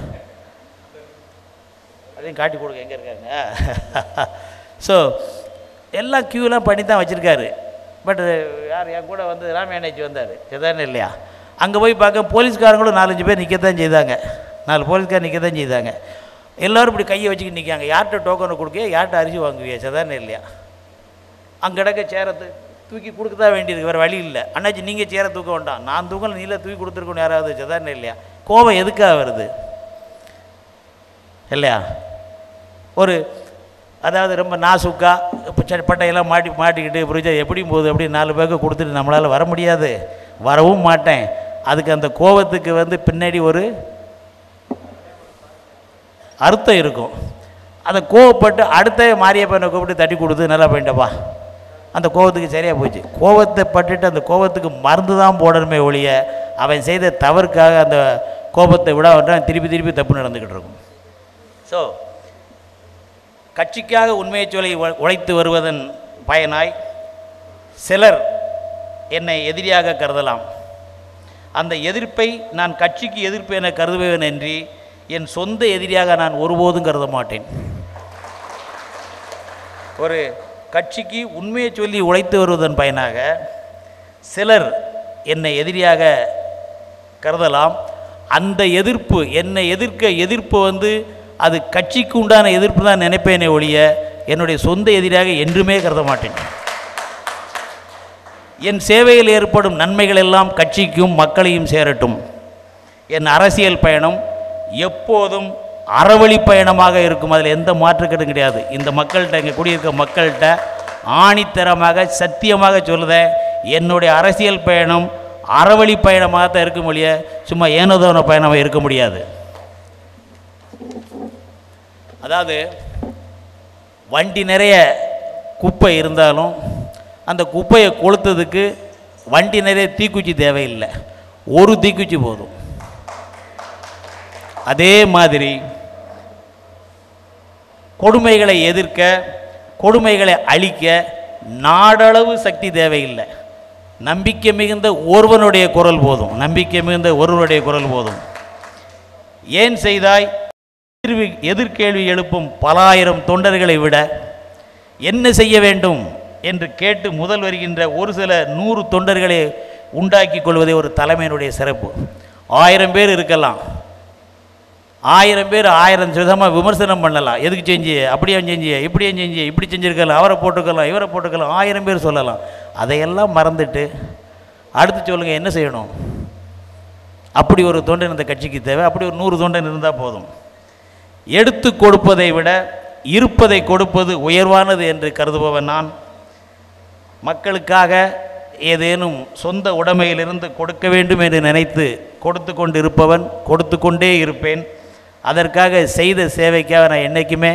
அதையும் காட்டி கொடுங்க எங்கே இருக்காங்க ஸோ எல்லாம் க்யூலாம் பண்ணி தான் வச்சுருக்காரு பட் யார் என் கூட வந்து ராமேனாச்சி வந்தார் சரிதானே இல்லையா அங்கே போய் பார்க்க போலீஸ்காரங்களும் நாலஞ்சு பேர் நிற்கத்தான் செய்தாங்க நாலு போலீஸ்கார் நிற்கத்தான் செய்தாங்க எல்லோரும் இப்படி கையை வச்சுக்கிட்டு நிற்காங்க யார்கிட்ட டோக்கனை கொடுக்க யார்கிட்ட அரிசி வாங்குவியா சரிதானே இல்லையா அங்கே கிடக்க சேரத்து தூக்கி கொடுக்க தான் வேண்டியது வேறு வழி இல்லை அண்ணாச்சி நீங்கள் சேரை தூக்க வேண்டாம் நான் தூக்கல நீல தூக்கி கொடுத்துருக்கணும் யாராவது சரிதானே இல்லையா கோபம் எதுக்காக வருது இல்லையா ஒரு அதாவது ரொம்ப நாசுக்கா இப்போ ச- பட்டையெல்லாம் மாட்டி மாட்டிக்கிட்டு புரிஞ்சா எப்படி போகுது அப்படி நாலு பேருக்கு கொடுத்துட்டு நம்மளால் வர முடியாது வரவும் மாட்டேன் அதுக்கு அந்த கோபத்துக்கு வந்து பின்னாடி ஒரு அர்த்தம் இருக்கும் அதை கோவப்பட்டு அடுத்த மாரியப்பனை கூப்பிட்டு தட்டி கொடுத்து நல்லா போயிட்டப்பா அந்த கோவத்துக்கு சரியாக போச்சு கோவத்தை பட்டுட்டு அந்த கோவத்துக்கு மருந்து தான் போடணுமே ஒழிய அவன் செய்த தவறுக்காக அந்த கோபத்தை விட அவன் திருப்பி திருப்பி தப்பு நடந்துக்கிட்டு இருக்கும் ஸோ கட்சிக்காக உண்மையை சொல்லி உழ- உழைத்து வருவதன் பயனாய் சிலர் என்னை எதிரியாக கருதலாம் அந்த எதிர்ப்பை நான் கட்சிக்கு எதிர்ப்பு என கருதுவேன் என்று என் சொந்த எதிரியாக நான் ஒருபோதும் கருத மாட்டேன் ஒரு கட்சிக்கு உண்மையை சொல்லி உழைத்து வருவதன் பயனாக சிலர் என்னை எதிரியாக கருதலாம் அந்த எதிர்ப்பு என்னை எதிர்க்க எதிர்ப்பு வந்து அது கட்சிக்கு உண்டான எதிர்ப்பு தான் நினைப்பேனே ஒழிய என்னுடைய சொந்த எதிராக என்றுமே கருத மாட்டேன் என் சேவையில் ஏற்படும் நன்மைகள் எல்லாம் கட்சிக்கும் மக்களையும் சேரட்டும் என் அரசியல் பயணம் எப்போதும் அறவழி பயணமாக இருக்கும் அதில் எந்த மாற்றுக்கட்டும் கிடையாது இந்த மக்கள்கிட்ட இங்கே குடியிருக்க மக்கள்கிட்ட ஆணித்தரமாக சத்தியமாக சொல்லுதேன் என்னுடைய அரசியல் பயணம் அறவழி பயணமாக தான் இருக்க முடிய சும்மா ஏனோதோன பயணமாக இருக்க முடியாது அதாவது வண்டி நிறைய குப்பை இருந்தாலும் அந்த குப்பையை கொளுத்ததுக்கு வண்டி நிறைய தீக்குச்சி தேவையில்லை ஒரு தீக்குச்சி போதும் அதே மாதிரி கொடுமைகளை எதிர்க்க கொடுமைகளை அழிக்க நாடளவு சக்தி தேவையில்லை நம்பிக்கை மிகுந்த ஒருவனுடைய குரல் போதும் நம்பிக்கை மிகுந்த ஒருவனுடைய குரல் போதும் ஏன் செய்தாய் எதிர்வி- எதிர்கேள்வி எழுப்பும் பலாயிரம் தொண்டர்களை விட என்ன செய்ய வேண்டும் என்று கேட்டு முதல் வருகின்ற ஒரு சில நூறு தொண்டர்களை உண்டாக்கி கொள்வதே ஒரு தலைமையினுடைய சிறப்பு ஆயிரம் பேர் இருக்கலாம் ஆயிரம் பேர் ஆயிரம் விதமாக விமர்சனம் பண்ணலாம் எதுக்கு செஞ்சு அப்படியே செஞ்சு இப்படியே செஞ்சு இப்படி செஞ்சுருக்கலாம் அவரை போட்டுக்கலாம் இவரை போட்டுக்கலாம் ஆயிரம் பேர் சொல்லலாம் அதையெல்லாம் மறந்துட்டு அடுத்து சொல்லுங்கள் என்ன செய்யணும் அப்படி ஒரு தொண்டன் இந்த கட்சிக்கு தேவை அப்படி ஒரு நூறு தொண்டன் இருந்தால் போதும் எடுத்து கொடுப்பதை விட இருப்பதை கொடுப்பது உயர்வானது என்று கருதுபவன் நான் மக்களுக்காக ஏதேனும் சொந்த உடைமையிலிருந்து கொடுக்க வேண்டும் என்று நினைத்து கொடுத்து கொண்டு இருப்பவன் கொடுத்து கொண்டே இருப்பேன் அதற்காக செய்த சேவைக்காக நான் என்றைக்குமே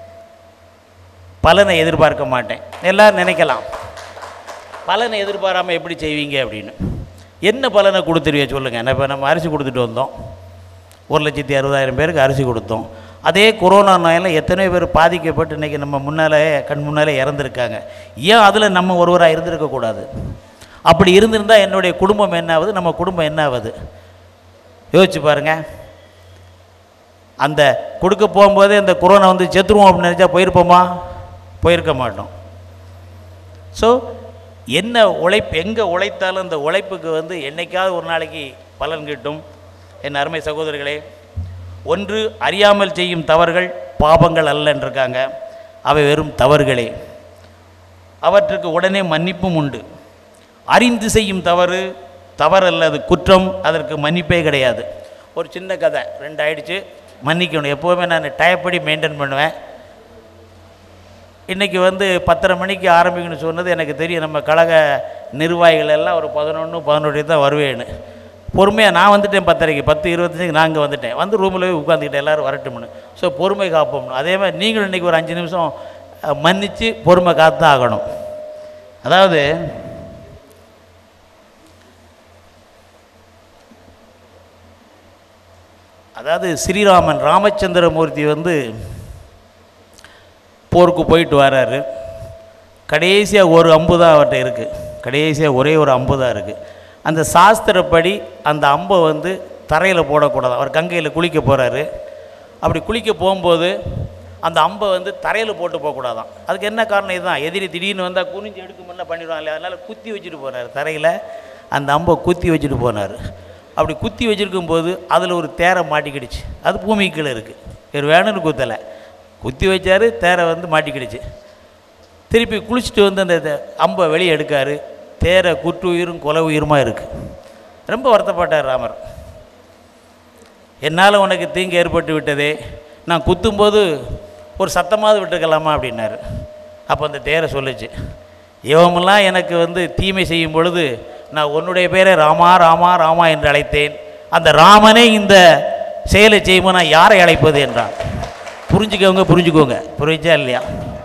பலனை எதிர்பார்க்க மாட்டேன் எல்லாரும் நினைக்கலாம் பலனை எதிர்பாராமல் எப்படி செய்வீங்க அப்படின்னு என்ன பலனை கொடுத்துருவிய சொல்லுங்கள் இப்போ நம்ம அரிசி கொடுத்துட்டு வந்தோம் ஒரு லட்சத்தி அறுபதாயிரம் பேருக்கு அரிசி கொடுத்தோம் அதே கொரோனா நோயில் எத்தனை பேர் பாதிக்கப்பட்டு இன்றைக்கி நம்ம முன்னாலே கண் முன்னாலே இறந்துருக்காங்க ஏன் அதில் நம்ம ஒருவராக இருந்திருக்கக்கூடாது அப்படி இருந்திருந்தால் என்னுடைய குடும்பம் என்ன ஆகுது நம்ம குடும்பம் என்ன ஆகுது யோசிச்சு பாருங்கள் அந்த கொடுக்க போகும்போதே இந்த கொரோனா வந்து செத்துருவோம் அப்படின்னு நினச்சா போயிருப்போமா போயிருக்க மாட்டோம் ஸோ என்ன உழைப்பு எங்கே உழைத்தாலும் அந்த உழைப்புக்கு வந்து என்னைக்காவது ஒரு நாளைக்கு பலன் கிட்டும் என் அருமை சகோதரர்களே ஒன்று அறியாமல் செய்யும் தவறுகள் பாபங்கள் அல்லன்னு இருக்காங்க அவை வெறும் தவறுகளே அவற்றுக்கு உடனே மன்னிப்பும் உண்டு அறிந்து செய்யும் தவறு தவறல்ல அது குற்றம் அதற்கு மன்னிப்பே கிடையாது ஒரு சின்ன கதை ரெண்டு ஆயிடுச்சு மன்னிக்கணும் எப்போவுமே நான் டயப்படி மெயின்டைன் பண்ணுவேன் இன்றைக்கி வந்து பத்தரை மணிக்கு ஆரம்பிக்கணும்னு சொன்னது எனக்கு தெரியும் நம்ம கழக நிர்வாகிகள் எல்லாம் ஒரு பதினொன்று பதினொன்று தான் வருவேன்னு பொறுமையாக நான் வந்துட்டேன் பத்தரைக்கு பத்து இருபத்தஞ்சுக்கு நான் இங்கே வந்துட்டேன் வந்து ரூமில் போய் உட்காந்துக்கிட்டேன் எல்லோரும் வரட்டும்னு ஸோ பொறுமை காப்போம்னு அதே மாதிரி நீங்களும் இன்றைக்கி ஒரு அஞ்சு நிமிஷம் அஹ், மன்னிச்சு பொறுமை காத்து தான் ஆகணும் அதாவது அதாவது ஸ்ரீராமன் ராமச்சந்திரமூர்த்தி வந்து போருக்கு போயிட்டு வராரு கடைசியாக ஒரு அம்பு தான் அவர்கிட்ட இருக்குது கடைசியாக ஒரே ஒரு அம்பு தான் இருக்குது அந்த சாஸ்திரப்படி அந்த அம்பை வந்து தரையில் போடக்கூடாது அவர் கங்கையில் குளிக்க போகிறாரு அப்படி குளிக்க போகும்போது அந்த அம்பை வந்து தரையில் போட்டு போகக்கூடாதான் அதுக்கு என்ன காரணம் இதுதான் எதிரி திடீர்னு வந்தால் குனிஞ்சு எடுக்க முடியல பண்ணிடுவாங்க இல்லையா அதனால் குத்தி வச்சுட்டு போனார் தரையில் அந்த அம்பை குத்தி வச்சுட்டு போனார் அப்படி குத்தி வச்சிருக்கும் போது அதில் ஒரு தேரை மாட்டிக்கிடுச்சு அது பூமிக்கு கீழே இருக்குது இவர் வேணும்னு குத்தலை குத்தி வச்சார் தேரை வந்து மாட்டிக்கிடுச்சு திருப்பி குளிச்சுட்டு வந்து அந்த த- அம்பை வெளியே எடுக்காரு தேரை குற்று உயிரும் கொலை உயிருமா இருக்குது ரொம்ப வருத்தப்பட்டார் ராமர் என்னால் உனக்கு தீங்கு ஏற்பட்டு விட்டதே நான் குத்தும்போது ஒரு சத்தமாவது விட்டுருக்கலாமா அப்படின்னாரு அப்போ அந்த தேரை சொல்லுச்சு இவமெல்லாம் எனக்கு வந்து தீமை செய்யும் பொழுது நான் உன்னுடைய பேரை ராமா ராமா ராமா என்று அழைத்தேன் அந்த ராமனே இந்த செயலை செய்யும்போது நான் யாரை அழைப்பது என்றான் புரிஞ்சுக்கோங்க புரிஞ்சுக்கோங்க புரிஞ்சா இல்லையா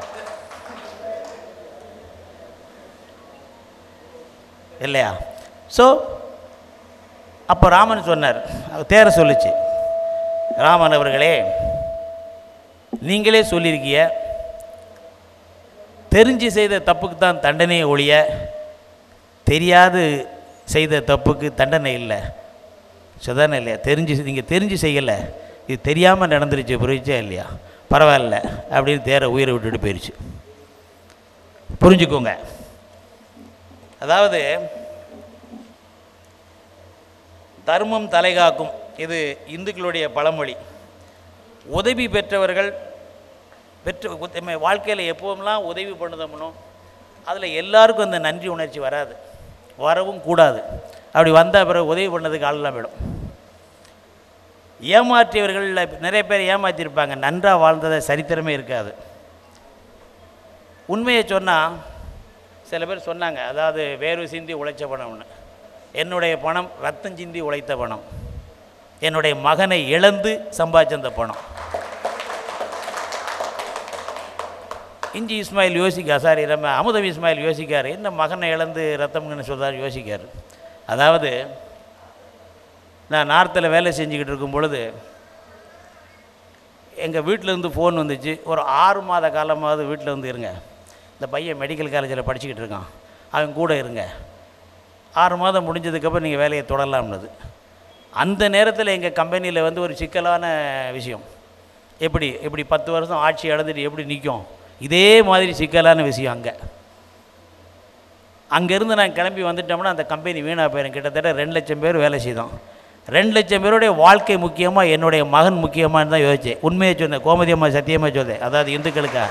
இல்லையா ஸோ அப்போ ராமன் சொன்னார் அவர் தேர சொல்லுச்சு ராமன் அவர்களே நீங்களே சொல்லியிருக்கிய தெரிஞ்சு செய்த தப்புக்கு தான் தண்டனை ஒழிய தெரியாது செய்த தப்புக்கு தண்டனை இல்லை சுதானே இல்லையா தெரிஞ்சு நீங்கள் தெரிஞ்சு செய்யலை இது தெரியாமல் நடந்துருச்சு புரிஞ்சா இல்லையா பரவாயில்ல அப்படின்னு தேர உயிரை விட்டுட்டு போயிடுச்சு புரிஞ்சுக்கோங்க அதாவது தர்மம் தலைகாக்கும் இது இந்துக்களுடைய பழமொழி உதவி பெற்றவர்கள் பெற்ற நம்ம வாழ்க்கையில் எப்போவெல்லாம் உதவி பண்ணுதோம்னோ அதில் எல்லாருக்கும் அந்த நன்றி உணர்ச்சி வராது வரவும் கூடாது அப்படி வந்த பிறகு உதவி பண்ணதுக்கு ஆளெல்லாம் விடும் ஏமாற்றியவர்களில் நிறைய பேர் ஏமாற்றிருப்பாங்க நன்றாக வாழ்ந்ததை சரித்திரமே இருக்காது உண்மையை சொன்னால் சில பேர் சொன்னாங்க அதாவது வேர்வை சிந்தி உழைச்ச பணம்னு என்னுடைய பணம் ரத்தம் சிந்தி உழைத்த பணம் என்னுடைய மகனை இழந்து சம்பாதிச்ச அந்த பணம் இஞ்சி இஸ்மாயில் யோசிக்கா சாரி நம்ம அமுதம் இஸ்மாயில் யோசிக்கார் என்ன மகனை இழந்து ரத்தம்னு சொல்றாரு யோசிக்கார் அதாவது நான் நார்த்தில் வேலை செஞ்சுக்கிட்டு இருக்கும் பொழுது எங்கள் வீட்டிலேருந்து ஃபோன் வந்துச்சு ஒரு ஆறு மாத காலமாவது வீட்டில் வந்து இருங்க இந்த பையன் மெடிக்கல் காலேஜில் படிச்சுக்கிட்டு இருக்கான் அவன் கூட இருங்க ஆறு மாதம் முடிஞ்சதுக்கப்புறம் நீங்கள் வேலையை தொடரலாம்னது அந்த நேரத்தில் எங்கள் கம்பெனியில் வந்து ஒரு சிக்கலான விஷயம் எப்படி எப்படி பத்து வருஷம் ஆட்சி இழந்துட்டு எப்படி நிற்கும் இதே மாதிரி சிக்கலான விஷயம் அங்கே அங்கேருந்து நான் கிளம்பி வந்துட்டோம்னா அந்த கம்பெனி வீணாக போயிடும் கிட்டத்தட்ட ரெண்டு லட்சம் பேர் வேலை செய்தோம் ரெண்டு லட்சம் பேருடைய வாழ்க்கை முக்கியமாக என்னுடைய மகன் முக்கியமானு தான் யோசித்தேன் உண்மையை சொன்னேன் கோமதி அம்மா சத்தியமாக சொன்னேன் அதாவது இந்துக்களுக்காக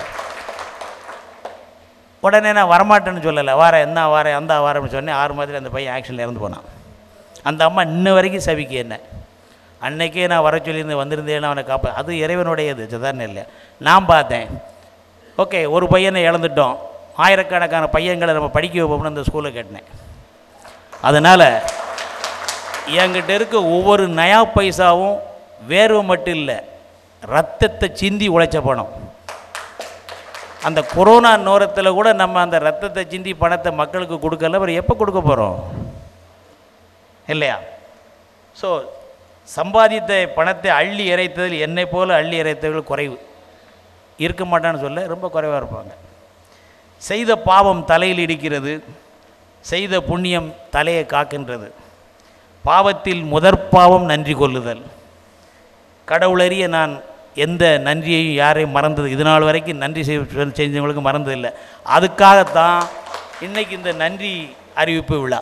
உடனே நான் வரமாட்டேன்னு சொல்லலை வாரேன் என்ன வாரேன் அந்த வாரேன்னு சொன்னேன் ஆறு மாதத்தில் அந்த பையன் ஆக்ஷனில் இறந்து போனான் அந்த அம்மா இன்ன வரைக்கும் சபிக்கு என்ன அன்னைக்கே நான் வர சொல்லியிருந்து வந்திருந்தேன்னு அவனை காப்ப அது இறைவனுடையது சாதாரண இல்லை நான் பார்த்தேன் ஓகே ஒரு பையனை இழந்துட்டோம் ஆயிரக்கணக்கான பையன்களை நம்ம படிக்க வைப்போம்னு அந்த ஸ்கூலில் கேட்டினேன் அதனால் என்கிட்ட இருக்க ஒவ்வொரு நயா பைசாவும் வேர்வை மட்டும் இல்லை ரத்தத்தை சிந்தி உழைச்ச பணம் அந்த கொரோனா நேரத்தில் கூட நம்ம அந்த ரத்தத்தை சிந்தி பணத்தை மக்களுக்கு கொடுக்கல அப்புறம் எப்போ கொடுக்க போகிறோம் இல்லையா ஸோ சம்பாதித்த பணத்தை அள்ளி இறைத்ததில் என்னை போல அள்ளி இறைத்தவர்கள் குறைவு இருக்க மாட்டான்னு சொல்ல ரொம்ப குறைவாக இருப்பாங்க செய்த பாவம் தலையில் இடிக்கிறது செய்த புண்ணியம் தலையை காக்கின்றது பாவத்தில் முதற் பாவம் நன்றி கொள்ளுதல் கடவுளறிய நான் எந்த நன்றியையும் யாரையும் மறந்தது இது நாள் வரைக்கும் நன்றி செய்- செஞ்சவங்களுக்கு மறந்ததில்லை அதுக்காகத்தான் இன்னைக்கு இந்த நன்றி அறிவிப்பு விழா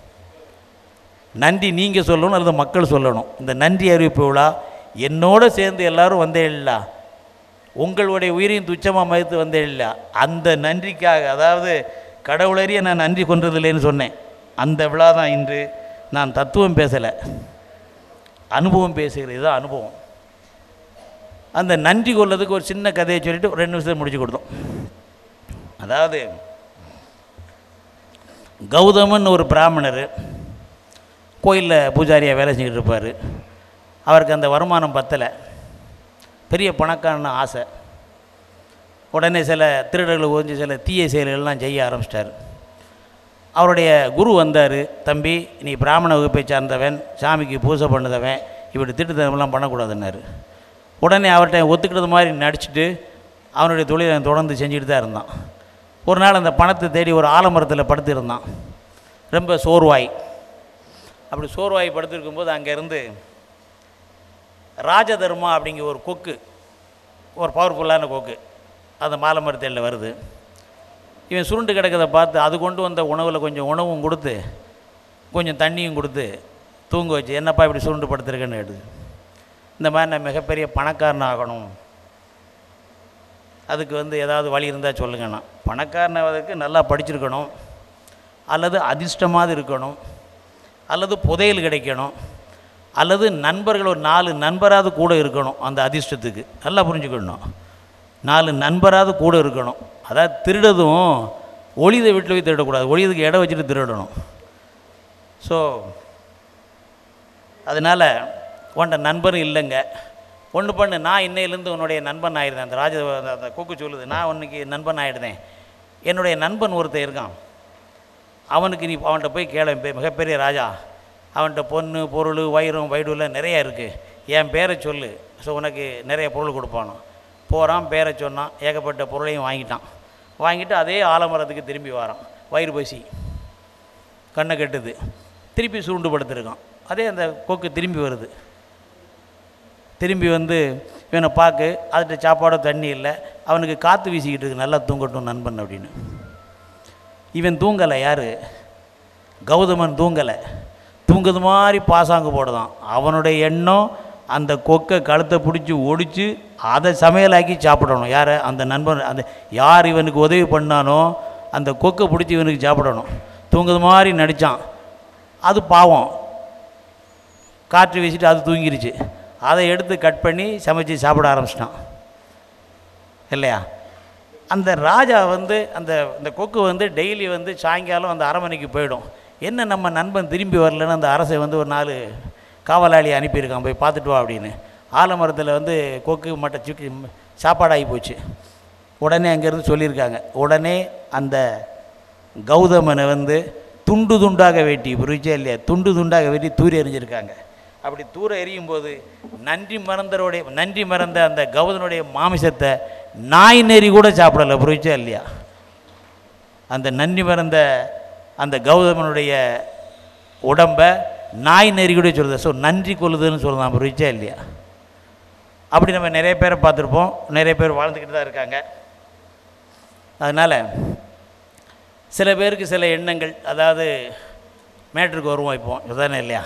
நன்றி நீங்கள் சொல்லணும் அல்லது மக்கள் சொல்லணும் இந்த நன்றி அறிவிப்பு விழா என்னோடு சேர்ந்து எல்லாரும் வந்தே இல்லா உங்களுடைய உயிரையும் துச்சமாக மதித்து வந்தே இல்லா அந்த நன்றிக்காக அதாவது கடவுளறிய நான் நன்றி கொன்றதில்லைன்னு சொன்னேன் அந்த விழா தான் இன்று நான் தத்துவம் பேசலை அனுபவம் பேசுகிறது இதுதான் அனுபவம் அந்த நன்றி கொள்ளதுக்கு ஒரு சின்ன கதையை சொல்லிட்டு ஒரு ரெண்டு நிமிஷம் முடிச்சு கொடுத்தோம் அதாவது கௌதமன் ஒரு பிராமணர் கோயிலில் பூஜாரியாக வேலை செஞ்சுட்டு இருப்பார் அவருக்கு அந்த வருமானம் பத்தலை பெரிய பணக்காரன ஆசை உடனே சில திருடர்கள் ஒழிஞ்சு சில தீய செயல்கள்லாம் செய்ய ஆரம்பிச்சிட்டார் அவருடைய குரு வந்தார் தம்பி நீ பிராமண வகுப்பை சார்ந்தவன் சாமிக்கு பூஜை பண்ணுதவன் இப்படி திட்டுத்தனமெல்லாம் பண்ணக்கூடாதுன்னாரு உடனே அவர்கிட்ட ஒத்துக்கிட்டது மாதிரி நடிச்சுட்டு அவனுடைய தொழிலை அவன் தொடர்ந்து செஞ்சுட்டு தான் இருந்தான் ஒரு நாள் அந்த பணத்தை தேடி ஒரு ஆலமரத்தில் படுத்திருந்தான் ரொம்ப சோர்வாய் அப்படி சோர்வாய் படுத்திருக்கும்போது அங்கேருந்து ராஜதர்மா அப்படிங்கிற ஒரு கொக்கு ஒரு பவர்ஃபுல்லான கொக்கு அந்த மாலை மரத்தேலில் வருது இவன் சுருண்டு கிடக்கிறத பார்த்து அது கொண்டு வந்த உணவில் கொஞ்சம் உணவும் கொடுத்து கொஞ்சம் தண்ணியும் கொடுத்து தூங்க வச்சு என்னப்பா இப்படி சுருண்டு படுத்திருக்கேன்னு கேட்டு இந்த மாதிரி நான் மிகப்பெரிய பணக்காரன் ஆகணும் அதுக்கு வந்து ஏதாவது வழி இருந்தால் சொல்லுங்கண்ணா பணக்காரன் ஆவதற்கு நல்லா படிச்சிருக்கணும் அல்லது அதிர்ஷ்டமாக இருக்கணும் அல்லது புதையல் கிடைக்கணும் அல்லது நண்பர்கள் ஒரு நாலு நண்பராவது கூட இருக்கணும் அந்த அதிர்ஷ்டத்துக்கு நல்லா புரிஞ்சுக்கணும் நாலு நண்பராவது கூட இருக்கணும் அதாவது திருடதும் ஒளிதை வீட்டில் போய் திருடக்கூடாது ஒளியதுக்கு இடம் வச்சுட்டு திருடணும் ஸோ அதனால் உன்ட நண்பரும் இல்லைங்க ஒன்று பண்ணு நான் இன்னையிலேருந்து உன்னுடைய நண்பன் ஆயிடுறேன் அந்த ராஜ அந்த- அந்த கொக்கு சொல்லுது நான் உன்னைக்கு நண்பன் ஆயிடுறேன் என்னுடைய நண்பன் ஒருத்தன் இருக்கான் அவனுக்கு நீ அவன்கிட்ட போய் கேள மிகப்பெரிய ராஜா அவன்கிட்ட பொண்ணு பொருள் வைரம் வைடூரில் நிறைய இருக்குது என் பேரை சொல்லு ஸோ உனக்கு நிறைய பொருள் கொடுப்பானோ போகிறான் பேரை சொன்னான் ஏகப்பட்ட பொருளையும் வாங்கிட்டான் வாங்கிட்டு அதே ஆலமரத்துக்கு திரும்பி வரான் வயிறு பசி கண்ணை கட்டுது திருப்பி சுருண்டு படுத்திருக்கான் அதே அந்த கொக்கு திரும்பி வருது திரும்பி வந்து இவனை பார்க்கு அதுகிட்ட சாப்பாடோ தண்ணி இல்லை அவனுக்கு காற்று வீசிக்கிட்டு இருக்கு நல்லா தூங்கட்டும் நண்பன் அப்படின்னு இவன் தூங்கலை யார் கௌதமன் தூங்கலை தூங்குது மாதிரி பாசாங்கு போடுதான் அவனுடைய எண்ணம் அந்த கொக்கை கழுத்தை பிடிச்சி ஒடிச்சு அதை சமையலாக்கி சாப்பிடணும் யாரை அந்த நண்பன் அந்த யார் இவனுக்கு உதவி பண்ணானோ அந்த கொக்கை பிடிச்சி இவனுக்கு சாப்பிடணும் தூங்குது மாதிரி நடித்தான் அது பாவம் காற்று வீசிட்டு அது தூங்கிருச்சு அதை எடுத்து கட் பண்ணி சமைச்சு சாப்பிட ஆரம்பிச்சிட்டான் இல்லையா அந்த ராஜா வந்து அந்த இந்த கொக்கு வந்து டெய்லி வந்து சாயங்காலம் அந்த அரமனைக்கு போயிடும் என்ன நம்ம நண்பன் திரும்பி வரலன்னு அந்த அரசை வந்து ஒரு நாலு காவலாளி அனுப்பியிருக்கான் போய் பார்த்துட்டு வா அப்படின்னு ஆலமரத்தில் வந்து கொக்கு மட்டை சுக்கி சாப்பாடாகி போச்சு உடனே அங்கேருந்து சொல்லியிருக்காங்க உடனே அந்த கௌதமனை வந்து துண்டு துண்டாக வெட்டி புரிச்சா இல்லையா துண்டு துண்டாக வெட்டி தூரி எறிஞ்சிருக்காங்க அப்படி தூர எறியும் போது நன்றி மறந்தருடைய நன்றி மறந்த அந்த கௌதனுடைய மாமிசத்தை நாய் நெறி கூட சாப்பிடலை புரிச்சா இல்லையா அந்த நன்றி மறந்த அந்த கௌதமனுடைய உடம்ப நாய் நெறி கூட சொல்லுது ஸோ நன்றி கொள்ளுதுன்னு சொல்லலாம் புரிச்சா இல்லையா அப்படி நம்ம நிறைய பேரை பார்த்துருப்போம் நிறைய பேர் வாழ்ந்துக்கிட்டு தான் இருக்காங்க அதனால் சில பேருக்கு சில எண்ணங்கள் அதாவது மேட்ருக்கு வருவோம் இப்போ இதுதானே இல்லையா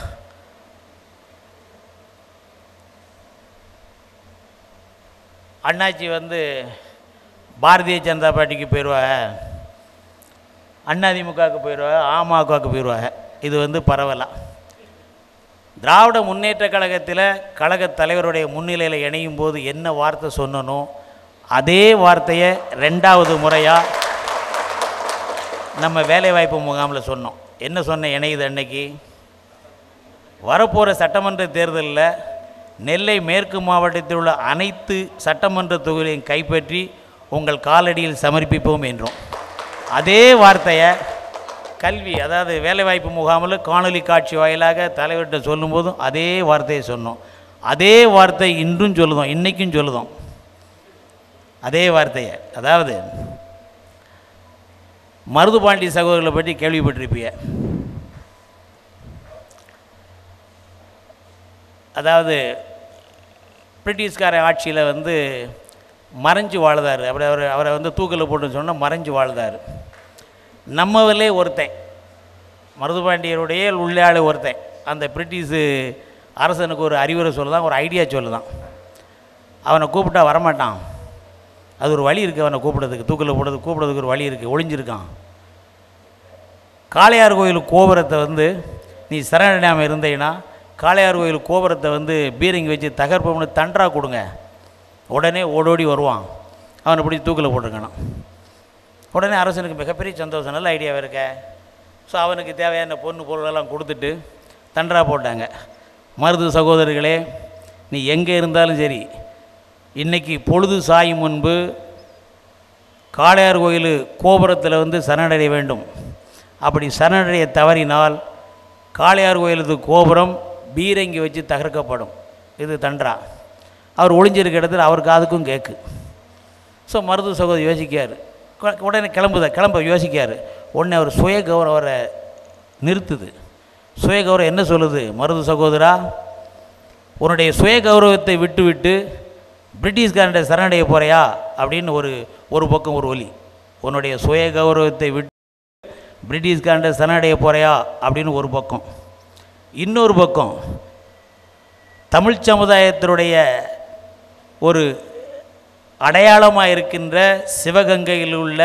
அண்ணாச்சி வந்து பாரதிய ஜனதா பார்ட்டிக்கு போயிடுவாங்க அண்ணாதிமுகவுக்கு போயிடுவாங்க அமகவுக்கு போயிடுவாங்க இது வந்து பரவலாம் திராவிட முன்னேற்ற கழகத்தில் கழக தலைவருடைய முன்னிலையில் இணையும் போது என்ன வார்த்தை சொன்னனோ அதே வார்த்தையை ரெண்டாவது முறையாக நம்ம வேலைவாய்ப்பு முகாமில் சொன்னோம் என்ன சொன்ன இணையுது அன்னைக்கு வரப்போகிற சட்டமன்ற தேர்தலில் நெல்லை மேற்கு மாவட்டத்தில் உள்ள அனைத்து சட்டமன்ற தொகுதிகளையும் கைப்பற்றி உங்கள் காலடியில் சமர்ப்பிப்போம் என்றோம் அதே வார்த்தையை கல்வி அதாவது வேலைவாய்ப்பு முகாமில் காணொலி காட்சி வாயிலாக தலைவர்கிட்ட சொல்லும்போதும் அதே வார்த்தையை சொன்னோம் அதே வார்த்தை இன்றும் சொல்லுதோம் இன்றைக்கும் சொல்லுதோம் அதே வார்த்தையை அதாவது மருதுபாண்டி சகோதரர்களை பற்றி கேள்விப்பட்டிருப்பீங்க அதாவது பிரிட்டிஷ்கார ஆட்சியில் வந்து மறைஞ்சு வாழ்ந்தார் அப்படி அவர் அவரை வந்து தூக்கில் போட்டுன்னு சொன்னால் மறைஞ்சு வாழ்ந்தார் நம்மவிலே ஒருத்தன் மருதுபாண்டியருடைய உள்ளாளு ஒருத்தன் அந்த பிரிட்டிஷு அரசனுக்கு ஒரு அறிவுரை சொல்லுதான் ஒரு ஐடியா சொல்லுதான் அவனை கூப்பிட்டா வரமாட்டான் அது ஒரு வழி இருக்குது அவனை கூப்பிடுறதுக்கு தூக்கில் போடுறது கூப்பிடுறதுக்கு ஒரு வழி இருக்குது ஒளிஞ்சிருக்கான் காளையார் கோயில் கோபுரத்தை வந்து நீ சரணடையாமல் இருந்தீங்கன்னா காளையார் கோயில் கோபுரத்தை வந்து பீரங்கி வச்சு தகர்ப்போம்னு தண்டரா கொடுங்க உடனே ஓடோடி வருவான் அவனை இப்படி தூக்கில் போட்டிருக்கானான் உடனே அரசனுக்கு மிகப்பெரிய சந்தோஷம் நல்ல ஐடியாவாக இருக்க ஸோ அவனுக்கு தேவையான பொண்ணு பொருளெல்லாம் கொடுத்துட்டு தண்டரா போட்டாங்க மருது சகோதரர்களே நீ எங்கே இருந்தாலும் சரி இன்றைக்கி பொழுது சாயும் முன்பு காளையார் கோயில் கோபுரத்தில் வந்து சரணடைய வேண்டும் அப்படி சரணடைய தவறினால் காளையார் கோயிலது கோபுரம் பீரங்கி வச்சு தகர்க்கப்படும் இது தண்டரா அவர் ஒளிஞ்சிருக்க இடத்துல அவர் காதுக்கும் கேட்கு ஸோ மருது சகோதரி யோசிக்கார் கு- உடனே கிளம்புத கிளம்ப யோசிக்கார் உடனே அவர் சுய கௌரவரை நிறுத்துது சுய கௌரவம் என்ன சொல்லுது மருது சகோதரா உன்னுடைய சுய கௌரவத்தை விட்டு விட்டு பிரிட்டிஷ்காரன்ட்ட சரணடைய போறியா அப்படின்னு ஒரு ஒரு பக்கம் ஒரு ஒலி உன்னுடைய சுய கௌரவத்தை விட்டு பிரிட்டிஷ்காரன்ட்ட சரணடைய போறியா அப்படின்னு ஒரு பக்கம் இன்னொரு பக்கம் தமிழ் சமுதாயத்தினுடைய ஒரு அடையாளமாக இருக்கின்ற சிவகங்கையில் உள்ள